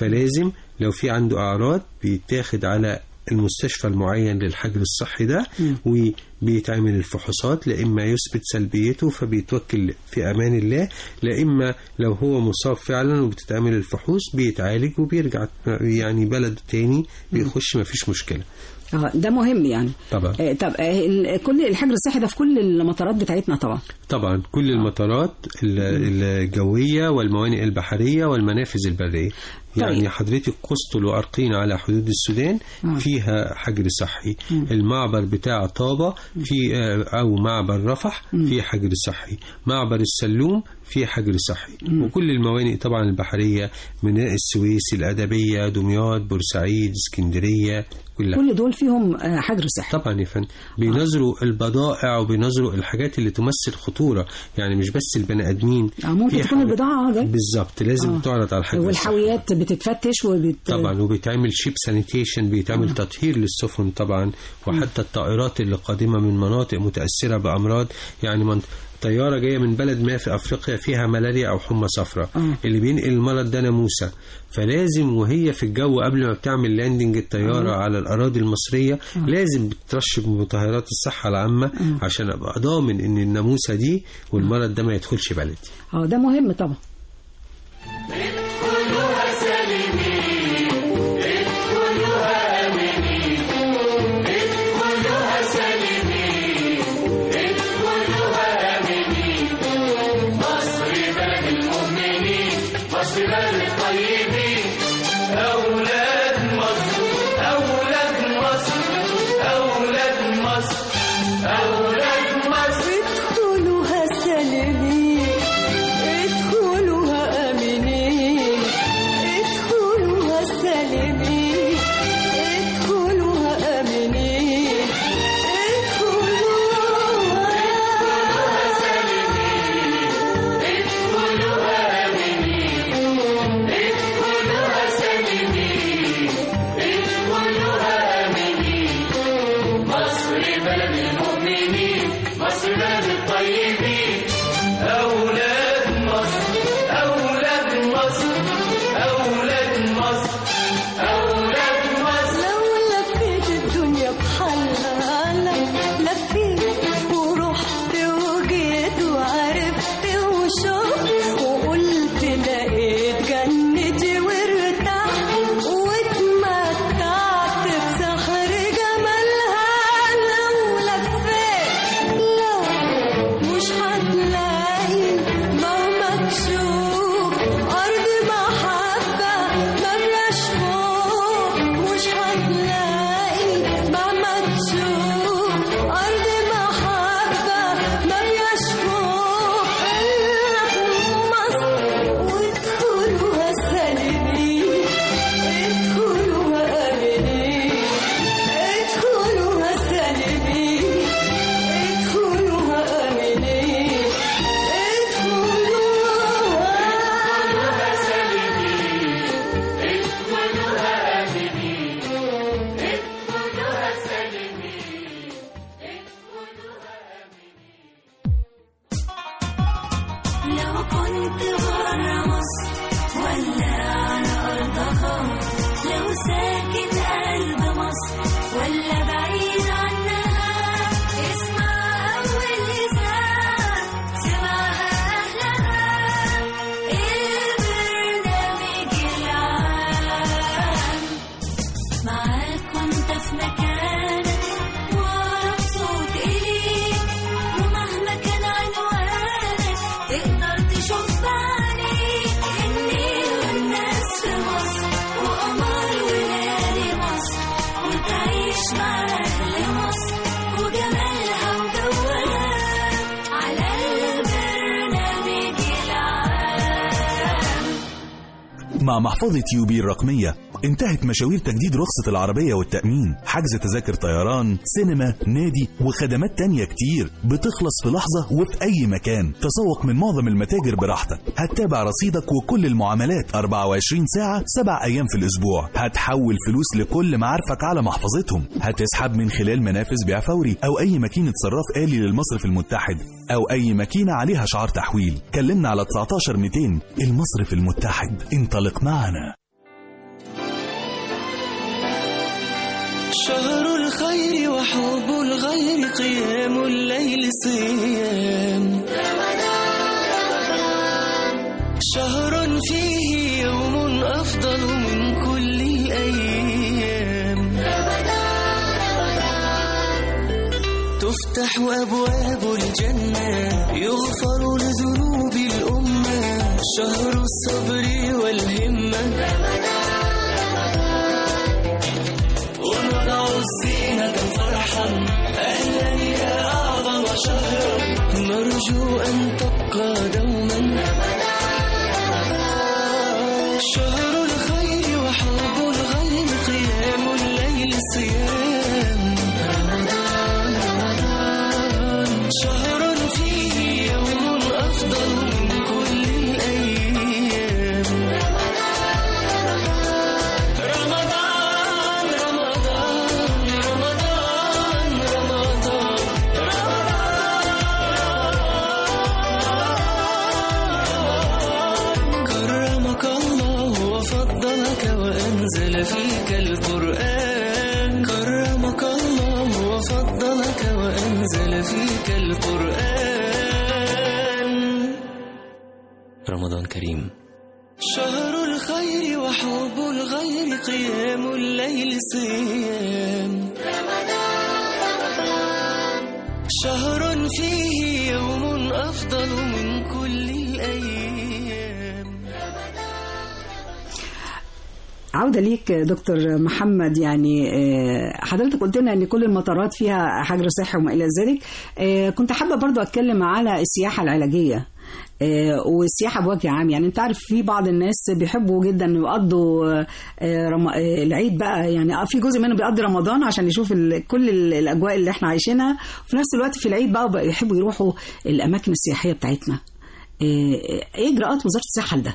فلازم لو في عنده اعراض بيتاخد على المستشفى المعين للحجر الصحي ده وبيتعمل الفحوصات لا اما يثبت سلبيته فبيتوكل في امان الله لا اما لو هو مصاب فعلا وبتتعمل الفحوص بيتعالج وبيرجع يعني بلده تاني بيخش مفيش مشكله اه ده مهم يعني طبعا آه طب آه ال- كل الحجر الصحي ده في كل المطارات بتاعتنا طبعا طبعا كل المطارات ال- الجوية والموانئ البحرية والمنافذ البرية يعني طيب. حضرتك قسطل وأرقين على حدود السودان آه. فيها حجر صحي مم. المعبر بتاع طابة في آه، أو معبر رفح في حجر صحي معبر السلوم في حجر صحي مم. وكل الموانئ طبعا البحرية ميناء السويس الأدبية دمياط بورسعيد اسكندرية كلها كل دول فيهم آه حجر صحي طبعا يا فندم بينظروا البضائع وبينظروا الحاجات اللي تمثل خطوره يعني مش بس البني ادمين آه ممكن في تكون حاجة- البضاعة اه جاي. بالظبط لازم آه. تعرض على الحاجه والحاويات بتتفتش وبت طبعا وبيتعمل شيب سانيتيشن بيتعمل آه. تطهير للسفن طبعا وحتى الطائرات اللي قادمه من مناطق متاثره بامراض يعني من طياره جايه من بلد ما في افريقيا فيها ملاريا او حمى صفراء آه. اللي بينقل المرض ده ناموسه فلازم وهي في الجو قبل ما بتعمل لاندنج الطياره آه. على الاراضي المصريه آه. لازم بترش بمطهرات الصحه العامه عشان ابقى ضامن ان الناموسه دي والمرض ده ما يدخلش بلدي اه ده مهم طبعا ادخلوها سالمين ادخلوها امنين ادخلوها سالمين ادخلوها امنين مصر بلد المؤمنين مصر بلد الطيبين اولاد مصر اولاد مصر اولاد مصر اولاد مصر ادخلوها سالمين ادخلوها امنين ادخلوها سالمين ادخلوها امنين ادخلوها امنين ادخلوها سالمين ادخلوها امنين مصر بلد المؤمنين مصر بلد الطيبين اولاد مصر اولاد مصر اولاد مصر اولاد مصر لو لفيت الدنيا بحالها لفيت ورحت وجيت وعرفت وشفت وقلت لقيت جنتي وارتحت واتمتعت بسحر جمالها لو لفيت لو مش هتلاقي مهما تشوف أرض محبة مبلاش خوف مش هتلاقي مهما تشوف أرض محبة مبلاش خوف إلا في مصر وادخلوها سالمين ادخلوها آمنين ادخلوها سالمين ادخلوها آمنين ادخلوها سالمين ادخلوها امنين ادخلوها سالمين لو كنت برا مصر ولا على أرضها لو ساكن قلب مصر ولا بعيد عنها اسمع أول إذاعة سمعها أهلها البرنامج العام معاك وانت في مكانك وأقرب صوت إليك ومهما كان عنوانك تقدر تشوف بعينيك النيل والناس في مصر وقمر وليالي مصر وتعيش مع أهل مصر وجمالها وجوها على البرنامج العام مع محفظة يوبي الرقمية انتهت مشاوير تجديد رخصة العربية والتأمين حجز تذاكر طيران سينما نادي وخدمات تانية كتير بتخلص في لحظة وفي أي مكان تسوق من معظم المتاجر براحتك هتتابع رصيدك وكل المعاملات 24 ساعة 7 أيام في الأسبوع هتحول فلوس لكل معارفك على محفظتهم هتسحب من خلال منافذ بيع فوري أو أي ماكينة صراف آلي للمصرف المتحد أو أي ماكينة عليها شعار تحويل كلمنا على 19 200 المصرف المتحد انطلق معنا شهر الخير وحب الغير قيام الليل صيام شهر فيه يوم أفضل من كل الأيام تفتح أبواب الجنة يغفر لذنوب الأمة شهر الصبر والهمة ونضع الزينة فرحا أهلا يا أعظم شهر نرجو أن تبقى دوما شهر الخير وحب الغير قيام الليل صيام رمضان رمضان شهر فيه يوم أفضل من كل الأيام رمضان رمضان رمضان رمضان كرمك الله وفضلك وأنزل فيك القرآن كرمك الله وفضلك وأنزل فيك القرآن رمضان كريم شهر الخير وحب الغير قيام الليل صيام شهر فيه يوم أفضل من كل الأيام عودة ليك دكتور محمد يعني آه، حضرتك قلت لنا ان كل المطارات فيها حجر صحي وما الى ذلك آه، كنت حابة برضو اتكلم على السياحة العلاجية آه، والسياحة بوجه عام يعني انت عارف في بعض الناس بيحبوا جدا يقضوا آه، رم... آه، العيد بقى يعني آه، في جزء منهم بيقضي رمضان عشان يشوف ال... كل ال- الاجواء اللي احنا عايشينها وفي نفس الوقت في العيد بقى بقى يحبوا يروحوا الاماكن السياحية بتاعتنا آه، ايه اجراءات وزارة الصحة لده؟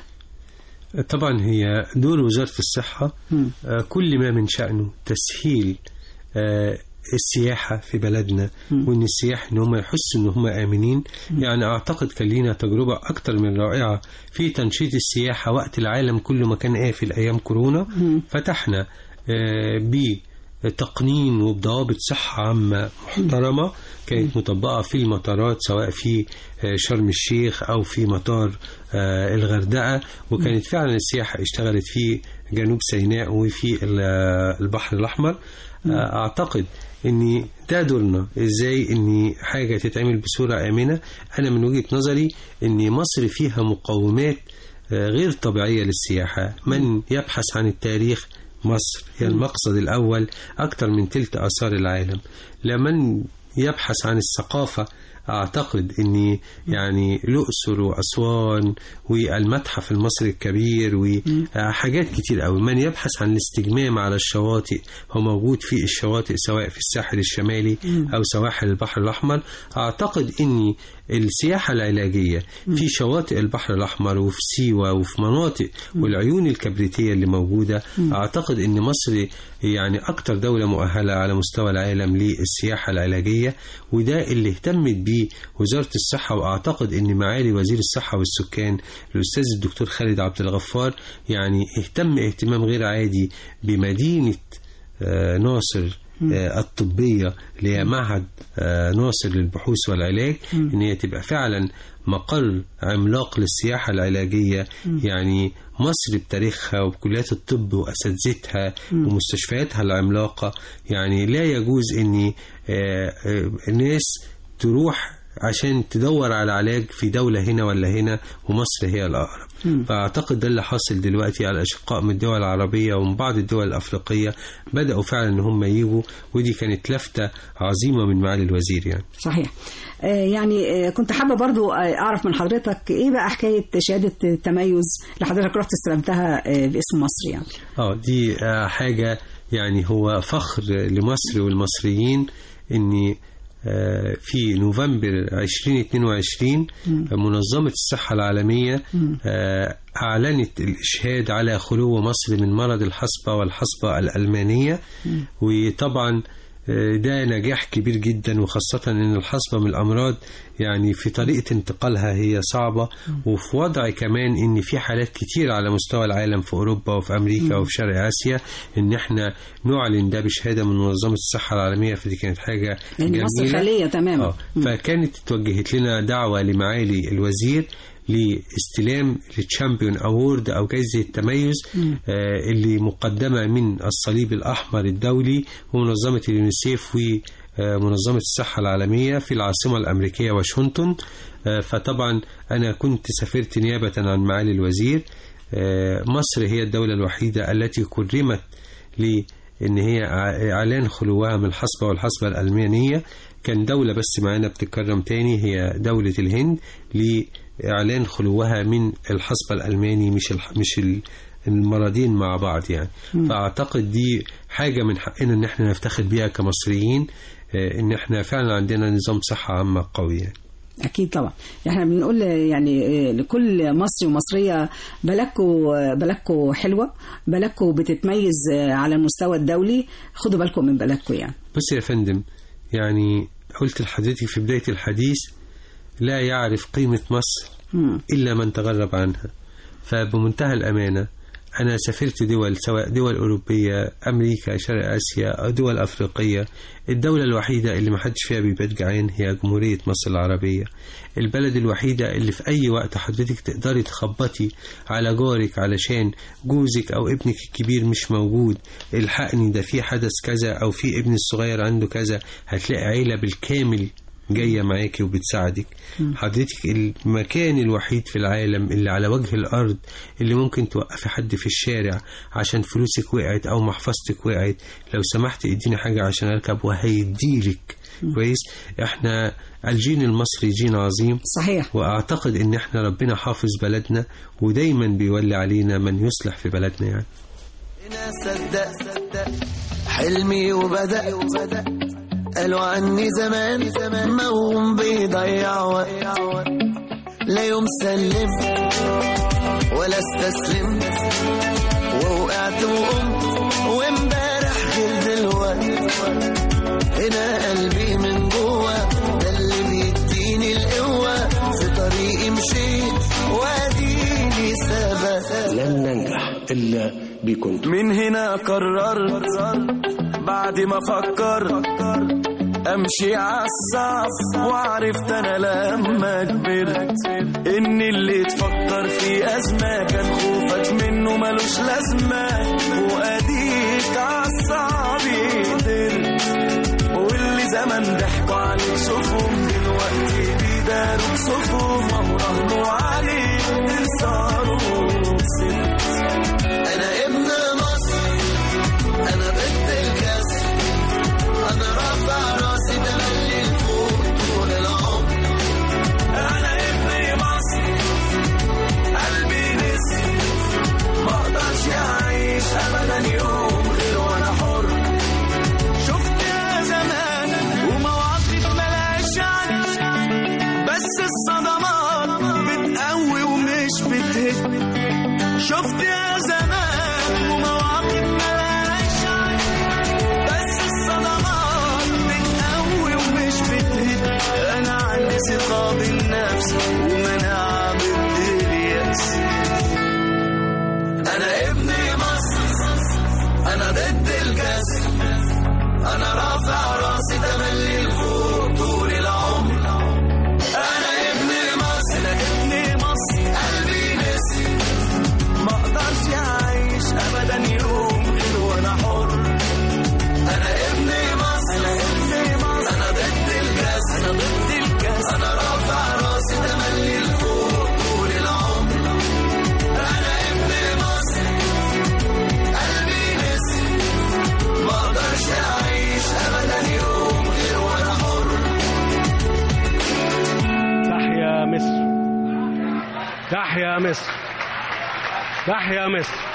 طبعا هي دور وزارة الصحة آه، كل ما من شأنه تسهيل آه، السياحة في بلدنا وإن السياح إن هم يحسوا إن هم آمنين يعني أعتقد كان لينا تجربة أكتر من رائعة في تنشيط السياحة وقت العالم كله ما كان قافل أيام كورونا فتحنا آه، بتقنين وبضوابط صحة عامة محترمة كانت مطبقة في المطارات سواء في آه، شرم الشيخ أو في مطار آه، الغردقة وكانت فعلا السياحة اشتغلت في جنوب سيناء وفي ال- البحر الأحمر آه، أعتقد ان ده دورنا ازاي ان حاجه تتعمل بصوره امنه انا من وجهه نظري ان مصر فيها مقومات آه، غير طبيعيه للسياحه من يبحث عن التاريخ مصر هي المقصد الاول اكثر من تلت اثار العالم لمن يبحث عن الثقافه اعتقد ان يعني الاقصر واسوان والمتحف المصري الكبير وحاجات كتير قوي من يبحث عن الاستجمام على الشواطئ هو موجود في الشواطئ سواء في الساحل الشمالي او سواحل البحر الاحمر اعتقد ان السياحه العلاجيه في شواطئ البحر الاحمر وفي سيوه وفي مناطق والعيون الكبريتيه اللي موجوده اعتقد ان مصر يعني اكتر دوله مؤهله على مستوى العالم للسياحه العلاجيه وده اللي اهتمت بيه وزاره الصحه واعتقد ان معالي وزير الصحه والسكان الاستاذ الدكتور خالد عبد الغفار يعني اهتم اهتمام غير عادي بمدينه آه، ناصر آه، الطبية اللي هي معهد آه، ناصر للبحوث والعلاج ان هي تبقى فعلا مقر عملاق للسياحة العلاجية يعني مصر بتاريخها وبكليات الطب وأساتذتها ومستشفياتها العملاقة يعني لا يجوز ان آه، آه، الناس تروح عشان تدور على علاج في دولة هنا ولا هنا ومصر هي الأقرب فأعتقد ده اللي حاصل دلوقتي على الأشقاء من الدول العربية ومن بعض الدول الأفريقية بدأوا فعلا إن هم يجوا ودي كانت لفتة عظيمة من معالي الوزير يعني صحيح آه، يعني آه، كنت حابة برضو آه، أعرف من حضرتك إيه بقى حكاية شهادة التميز اللي حضرتك رحت استلمتها آه، باسم مصر يعني اه دي آه، حاجة يعني هو فخر لمصر والمصريين ان آه، في نوفمبر 2022 منظمة الصحة العالمية آه، أعلنت الإشهاد على خلو مصر من مرض الحصبة والحصبة الألمانية وطبعا آه، ده نجاح كبير جدا وخاصة ان الحصبة من الامراض يعني في طريقة انتقالها هي صعبة وفي وضع كمان ان في حالات كتير على مستوى العالم في اوروبا وفي امريكا مم. وفي شرق اسيا ان احنا نعلن ده بشهادة من منظمة الصحة العالمية فدي كانت حاجة يعني مصر جميلة. خالية تماما آه. فكانت توجهت لنا دعوة لمعالي الوزير لاستلام التشامبيون اوورد او جائزه التميز مم. آه، اللي مقدمه من الصليب الاحمر الدولي ومنظمه اليونيسيف ومنظمه الصحه العالميه في العاصمه الامريكيه واشنطن آه، فطبعا انا كنت سافرت نيابه عن معالي الوزير آه، مصر هي الدوله الوحيده التي كرمت لان هي ع- اعلان خلوها من الحصبه والحصبه الالمانيه كان دولة بس معانا بتتكرم تاني هي دولة الهند لإعلان خلوها من الحصبة الألماني مش الح... مش ال- المرضين مع بعض يعني مم. فأعتقد دي حاجة من حقنا إن احنا نفتخر بيها كمصريين آه، إن احنا فعلا عندنا نظام صحة عامة قوي يعني. اكيد طبعا احنا بنقول يعني آه، لكل مصري ومصريه بلدكوا بلدكوا حلوه بلدكوا بتتميز آه، على المستوى الدولي خدوا بالكم من بلدكوا يعني بص يا فندم يعني قلت لحضرتك في بداية الحديث لا يعرف قيمة مصر مم. إلا من تغرب عنها فبمنتهى الأمانة أنا سافرت دول سواء دول أوروبية أمريكا شرق آسيا أو دول أفريقية الدولة الوحيدة اللي محدش فيها بيبات جعان هي جمهورية مصر العربية البلد الوحيدة اللي في أي وقت حضرتك تقدري تخبطي على جارك علشان جوزك أو ابنك الكبير مش موجود الحقني ده في حدث كذا أو في ابن الصغير عنده كذا هتلاقي عيلة بالكامل جاية معاكي وبتساعدك حضرتك المكان الوحيد في العالم اللي على وجه الأرض اللي ممكن توقفي حد في الشارع عشان فلوسك وقعت أو محفظتك وقعت لو سمحت اديني حاجة عشان أركب وهيديلك كويس احنا الجين المصري جين عظيم صحيح واعتقد ان احنا ربنا حافظ بلدنا ودايما بيولي علينا من يصلح في بلدنا يعني انا صدق حلمي وبدأ قالوا عني زمان زمان موهوم بيضيع وقت لا يوم سلم ولا استسلم ووقعت وقمت وامبارح غير دلوقت هنا قلبي من جوه ده اللي بيديني القوة في طريقي مشيت واديني ثبت لن ننجح إلا بكم من هنا قررت بعد ما فكرت امشي عالصعب وعرفت انا لما كبرت ان اللي تفكر في ازمه كان خوفك منه ملوش لازمه واديك عالصعب قدرت واللي زمان ضحكوا عليك شوفهم دلوقتي بيداروا بصفهم ما هو راهنوا عليك صاروا ست انا ابن مصر انا ضد الكسر انا رافع راسي تملي لفوق طول العمر انا ابن مصر قلبي نسر ما اقدرش اعيش ابدا يوم غير وانا حر شفت يا زمان ومواقف ملهاش عد بس الصدمات بتقوي ومش بتهد شفت يا زمان ومواقف ملهاش عد بس الصدمات بتقوي ومش بتهد انا عندي ثقة بالنفس ومناعة ضد اليأس انا ابن مصر انا ضد الكسر انا رافع راسي تملي لفوق طول العمر انا ابن مصر انا ابن مصر قلبي نسر ما اقدرش اعيش ابدا يوم غير وانا حر انا ابن مصر انا ابن مصر انا ضد الكاس انا ضد الكاس انا رافع راسي تملي لفوق طول العمر انا ابن مصر قلبي نسر ما اقدرش اعيش ابدا يوم غير وانا حر تحيا مصر تحيا مصر تحيا مصر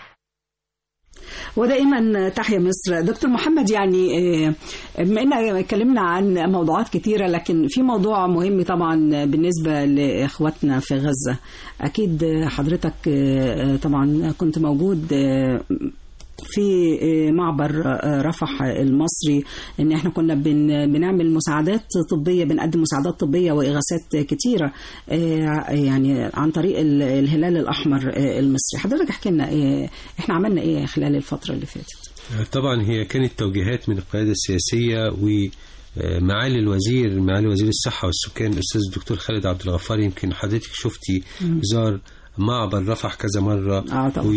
ودائما تحيا مصر دكتور محمد يعني آه، بما ان اتكلمنا عن موضوعات كتيره لكن في موضوع مهم طبعا بالنسبه لاخواتنا في غزه اكيد حضرتك آه، طبعا كنت موجود آه، في آه، معبر آه، رفح المصري ان احنا كنا بن بنعمل مساعدات طبيه بنقدم مساعدات طبيه واغاثات كتيره آه، يعني عن طريق ال- الهلال الاحمر آه، المصري حضرتك احكي لنا آه، احنا عملنا ايه خلال الفتره اللي فاتت طبعا هي كانت توجيهات من القيادة السياسية ومعالي الوزير معالي وزير الصحة والسكان الأستاذ الدكتور خالد عبد الغفار يمكن حضرتك شفتي مم. زار معبر رفح كذا مرة آه طبعا.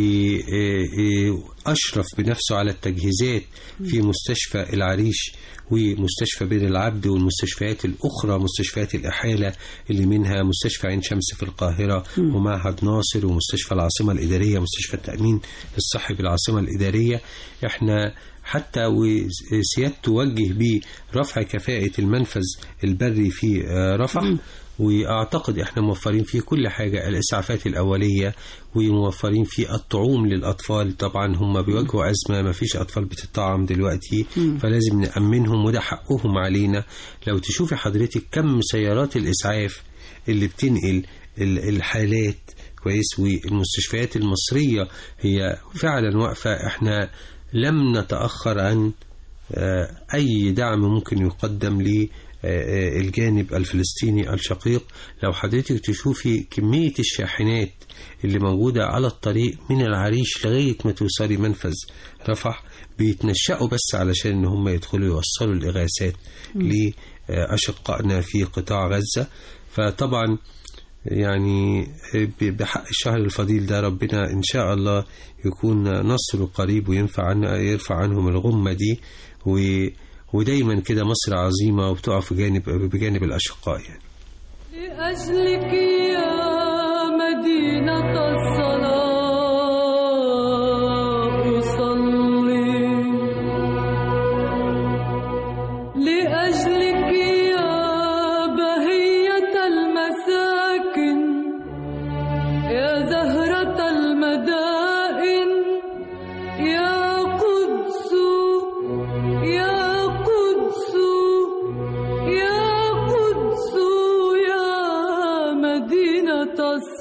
وأشرف بنفسه على التجهيزات في مستشفى العريش ومستشفى بئر العبد والمستشفيات الأخرى مستشفيات الإحالة اللي منها مستشفى عين شمس في القاهرة مم. ومعهد ناصر ومستشفى العاصمة الإدارية مستشفى التأمين الصحي بالعاصمة الإدارية احنا حتى وسيادته وجه برفع كفاءة المنفذ البري في آه، رفح واعتقد احنا موفرين فيه كل حاجه الاسعافات الاوليه وموفرين فيه الطعوم للاطفال طبعا هم بيواجهوا ازمه ما فيش اطفال بتطعم دلوقتي مم. فلازم نامنهم وده حقهم علينا لو تشوفي حضرتك كم سيارات الاسعاف اللي بتنقل ال- الحالات كويس والمستشفيات المصريه هي فعلا واقفه احنا لم نتاخر عن آه، أي دعم ممكن يقدم للجانب الفلسطيني الشقيق لو حضرتك تشوفي كمية الشاحنات اللي موجودة على الطريق من العريش لغاية ما توصلي منفذ رفح بيتنشأوا بس علشان إن هم يدخلوا يوصلوا الإغاثات مم. لأشقائنا في قطاع غزة فطبعا يعني ب- بحق الشهر الفضيل ده ربنا إن شاء الله يكون نصره قريب وينفع عنا يرفع عنهم الغمة دي و ودايما كده مصر عظيمة وبتقف بجانب بجانب الأشقاء يعني لأجلك يا مدينة الصلاة أصلي لأجلك يا بهية المساكن يا زهرة المدائن يا قدس يا قدس يا قدس يا مدينة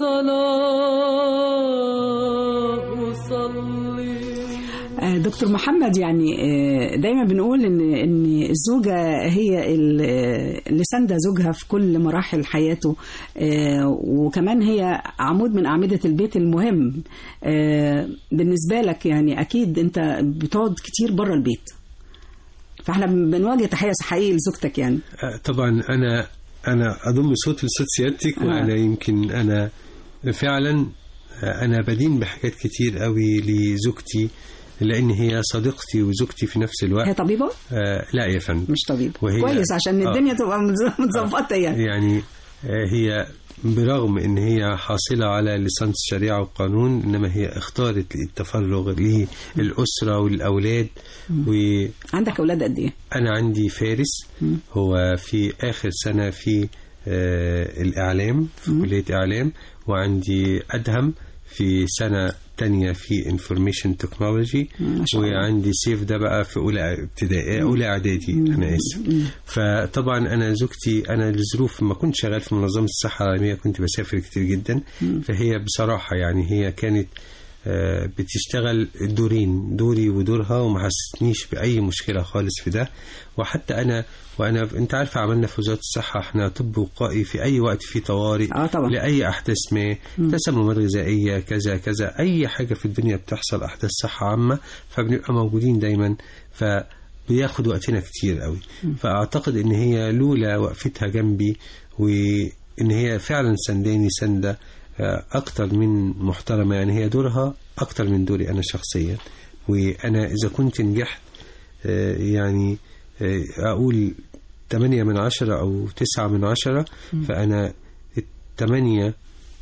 الصلاة أصلي آه، دكتور محمد يعني آه، دايما بنقول ان ان الزوجه هي ال- آه، اللي سانده زوجها في كل مراحل حياته آه، وكمان هي عمود من اعمده البيت المهم آه، بالنسبه لك يعني اكيد انت بتقعد كتير بره البيت فاحنا بنواجه تحيه حقيقي لزوجتك يعني آه، طبعا أنا أنا أضم صوت لصوت سيادتك آه. وأنا يمكن أنا فعلا آه، أنا بدين بحاجات كتير قوي لزوجتي لأن هي صديقتي وزوجتي في نفس الوقت هي طبيبه آه لا يا فندم مش طبيب وهي- كويس عشان آه. الدنيا تبقى متز- متظبطه يعني يعني آه، هي برغم ان هي حاصلة على ليسانس شريعة وقانون انما هي اختارت التفرغ للأسرة والأولاد وانا عندك اولاد قد ايه؟ عندي فارس مم. هو في آخر سنة في آه، الإعلام في كلية إعلام وعندي أدهم في سنة تانية في انفورميشن تكنولوجي ما شاء الله. وعندي سيف ده بقى في أولى ابتدائي أولى إعدادي أنا آسف فطبعا انا زوجتي انا لظروف ما كنت شغال في منظمه الصحه العالميه كنت بسافر كتير جدا مم. فهي بصراحه يعني هي كانت آه، بتشتغل دورين دوري ودورها وما حسسنيش باي مشكله خالص في ده وحتى انا وانا انت عارفه عملنا في وزاره الصحه احنا طب وقائي في اي وقت في طوارئ آه طبعا. لاي احداث ما مم. تسممات غذائيه كذا كذا اي حاجه في الدنيا بتحصل احداث صحه عامه فبنبقى موجودين دايما ف بياخد وقتنا كتير قوي فاعتقد ان هي لولا وقفتها جنبي وان هي فعلا سنداني سنده آه، اكتر من محترمه يعني هي دورها اكتر من دوري انا شخصيا وانا اذا كنت نجحت آه، يعني آه، اقول 8 من عشرة او 9 من عشرة فانا الثمانية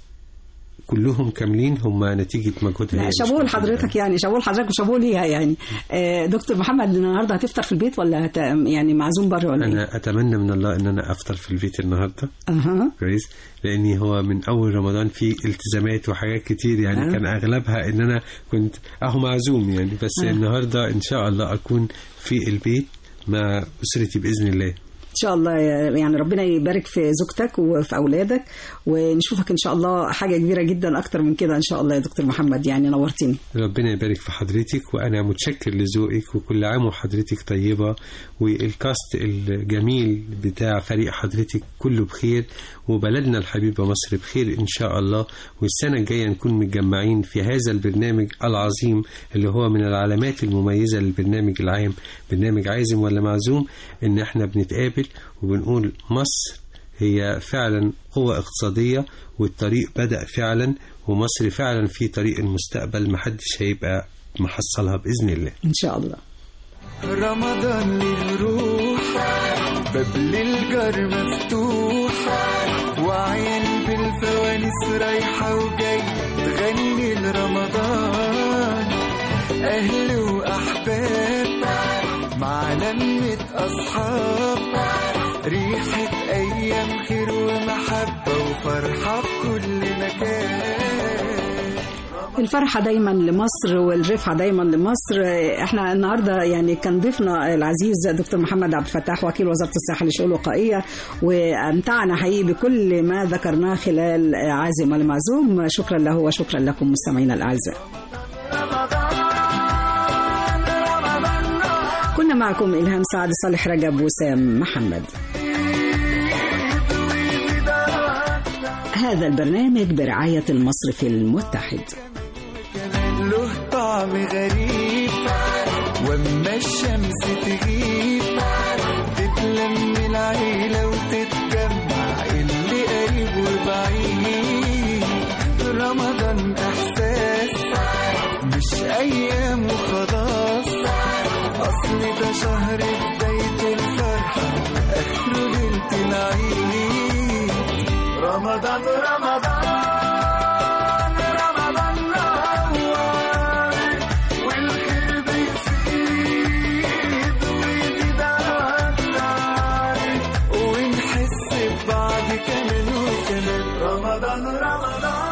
كلهم كاملين هم نتيجة مجهودها لا هي شابوه مش مجهودها. لحضرتك يعني شابوه لحضرتك وشابوه ليها يعني آه، دكتور محمد النهارده هتفطر في البيت ولا هت... يعني معزوم بره ولا ايه؟ انا اتمنى من الله ان انا افطر في البيت النهارده اها كويس لاني هو من اول رمضان في التزامات وحاجات كتير يعني آه. كان اغلبها ان انا كنت اهو معزوم يعني بس آه. النهارده ان شاء الله اكون في البيت مع اسرتي باذن الله ان شاء الله يعني ربنا يبارك في زوجتك وفي اولادك ونشوفك ان شاء الله حاجه كبيره جدا اكتر من كده ان شاء الله يا دكتور محمد يعني نورتني ربنا يبارك في حضرتك وأنا متشكر لذوقك وكل عام وحضرتك طيبة والكاست الجميل بتاع فريق حضرتك كله بخير وبلدنا الحبيبة مصر بخير إن شاء الله والسنة الجاية نكون متجمعين في هذا البرنامج العظيم اللي هو من العلامات المميزة للبرنامج العام برنامج عازم ولا معزوم إن إحنا بنتقابل وبنقول مصر هي فعلا قوة اقتصادية والطريق بدأ فعلا ومصر فعلا في طريق المستقبل محدش هيبقى محصلها بإذن الله ان شاء الله رمضان للروح باب للجار مفتوح وعين بالفوانيس رايحة وجاي تغني لرمضان أهل وأحباب مع لمة أصحاب ريحة أيام خير ومحبة وفرحة في كل مكان الفرحة دايما لمصر والرفعة دايما لمصر احنا النهاردة يعني كان ضيفنا العزيز دكتور محمد عبد الفتاح وكيل وزارة الصحة للشؤون الوقائية وامتعنا حقيقي بكل ما ذكرناه خلال عازم المعزوم شكرا له وشكرا لكم مستمعينا الأعزاء كنا معكم إلهام سعد صالح رجب وسام محمد هذا البرنامج برعاية المصرف المتحد له طعم غريب واما الشمس تغيب تتلم العيلة وتتجمع اللي قريب وبعيد رمضان احساس مش ايام وخلاص اصل ده شهر بداية الفرحة اخره ليلة العيد رمضان رمضان رمضان نور والخير بيزيد ويزيد أكتر ونحس ببعض كمان وكمان رمضان رمضان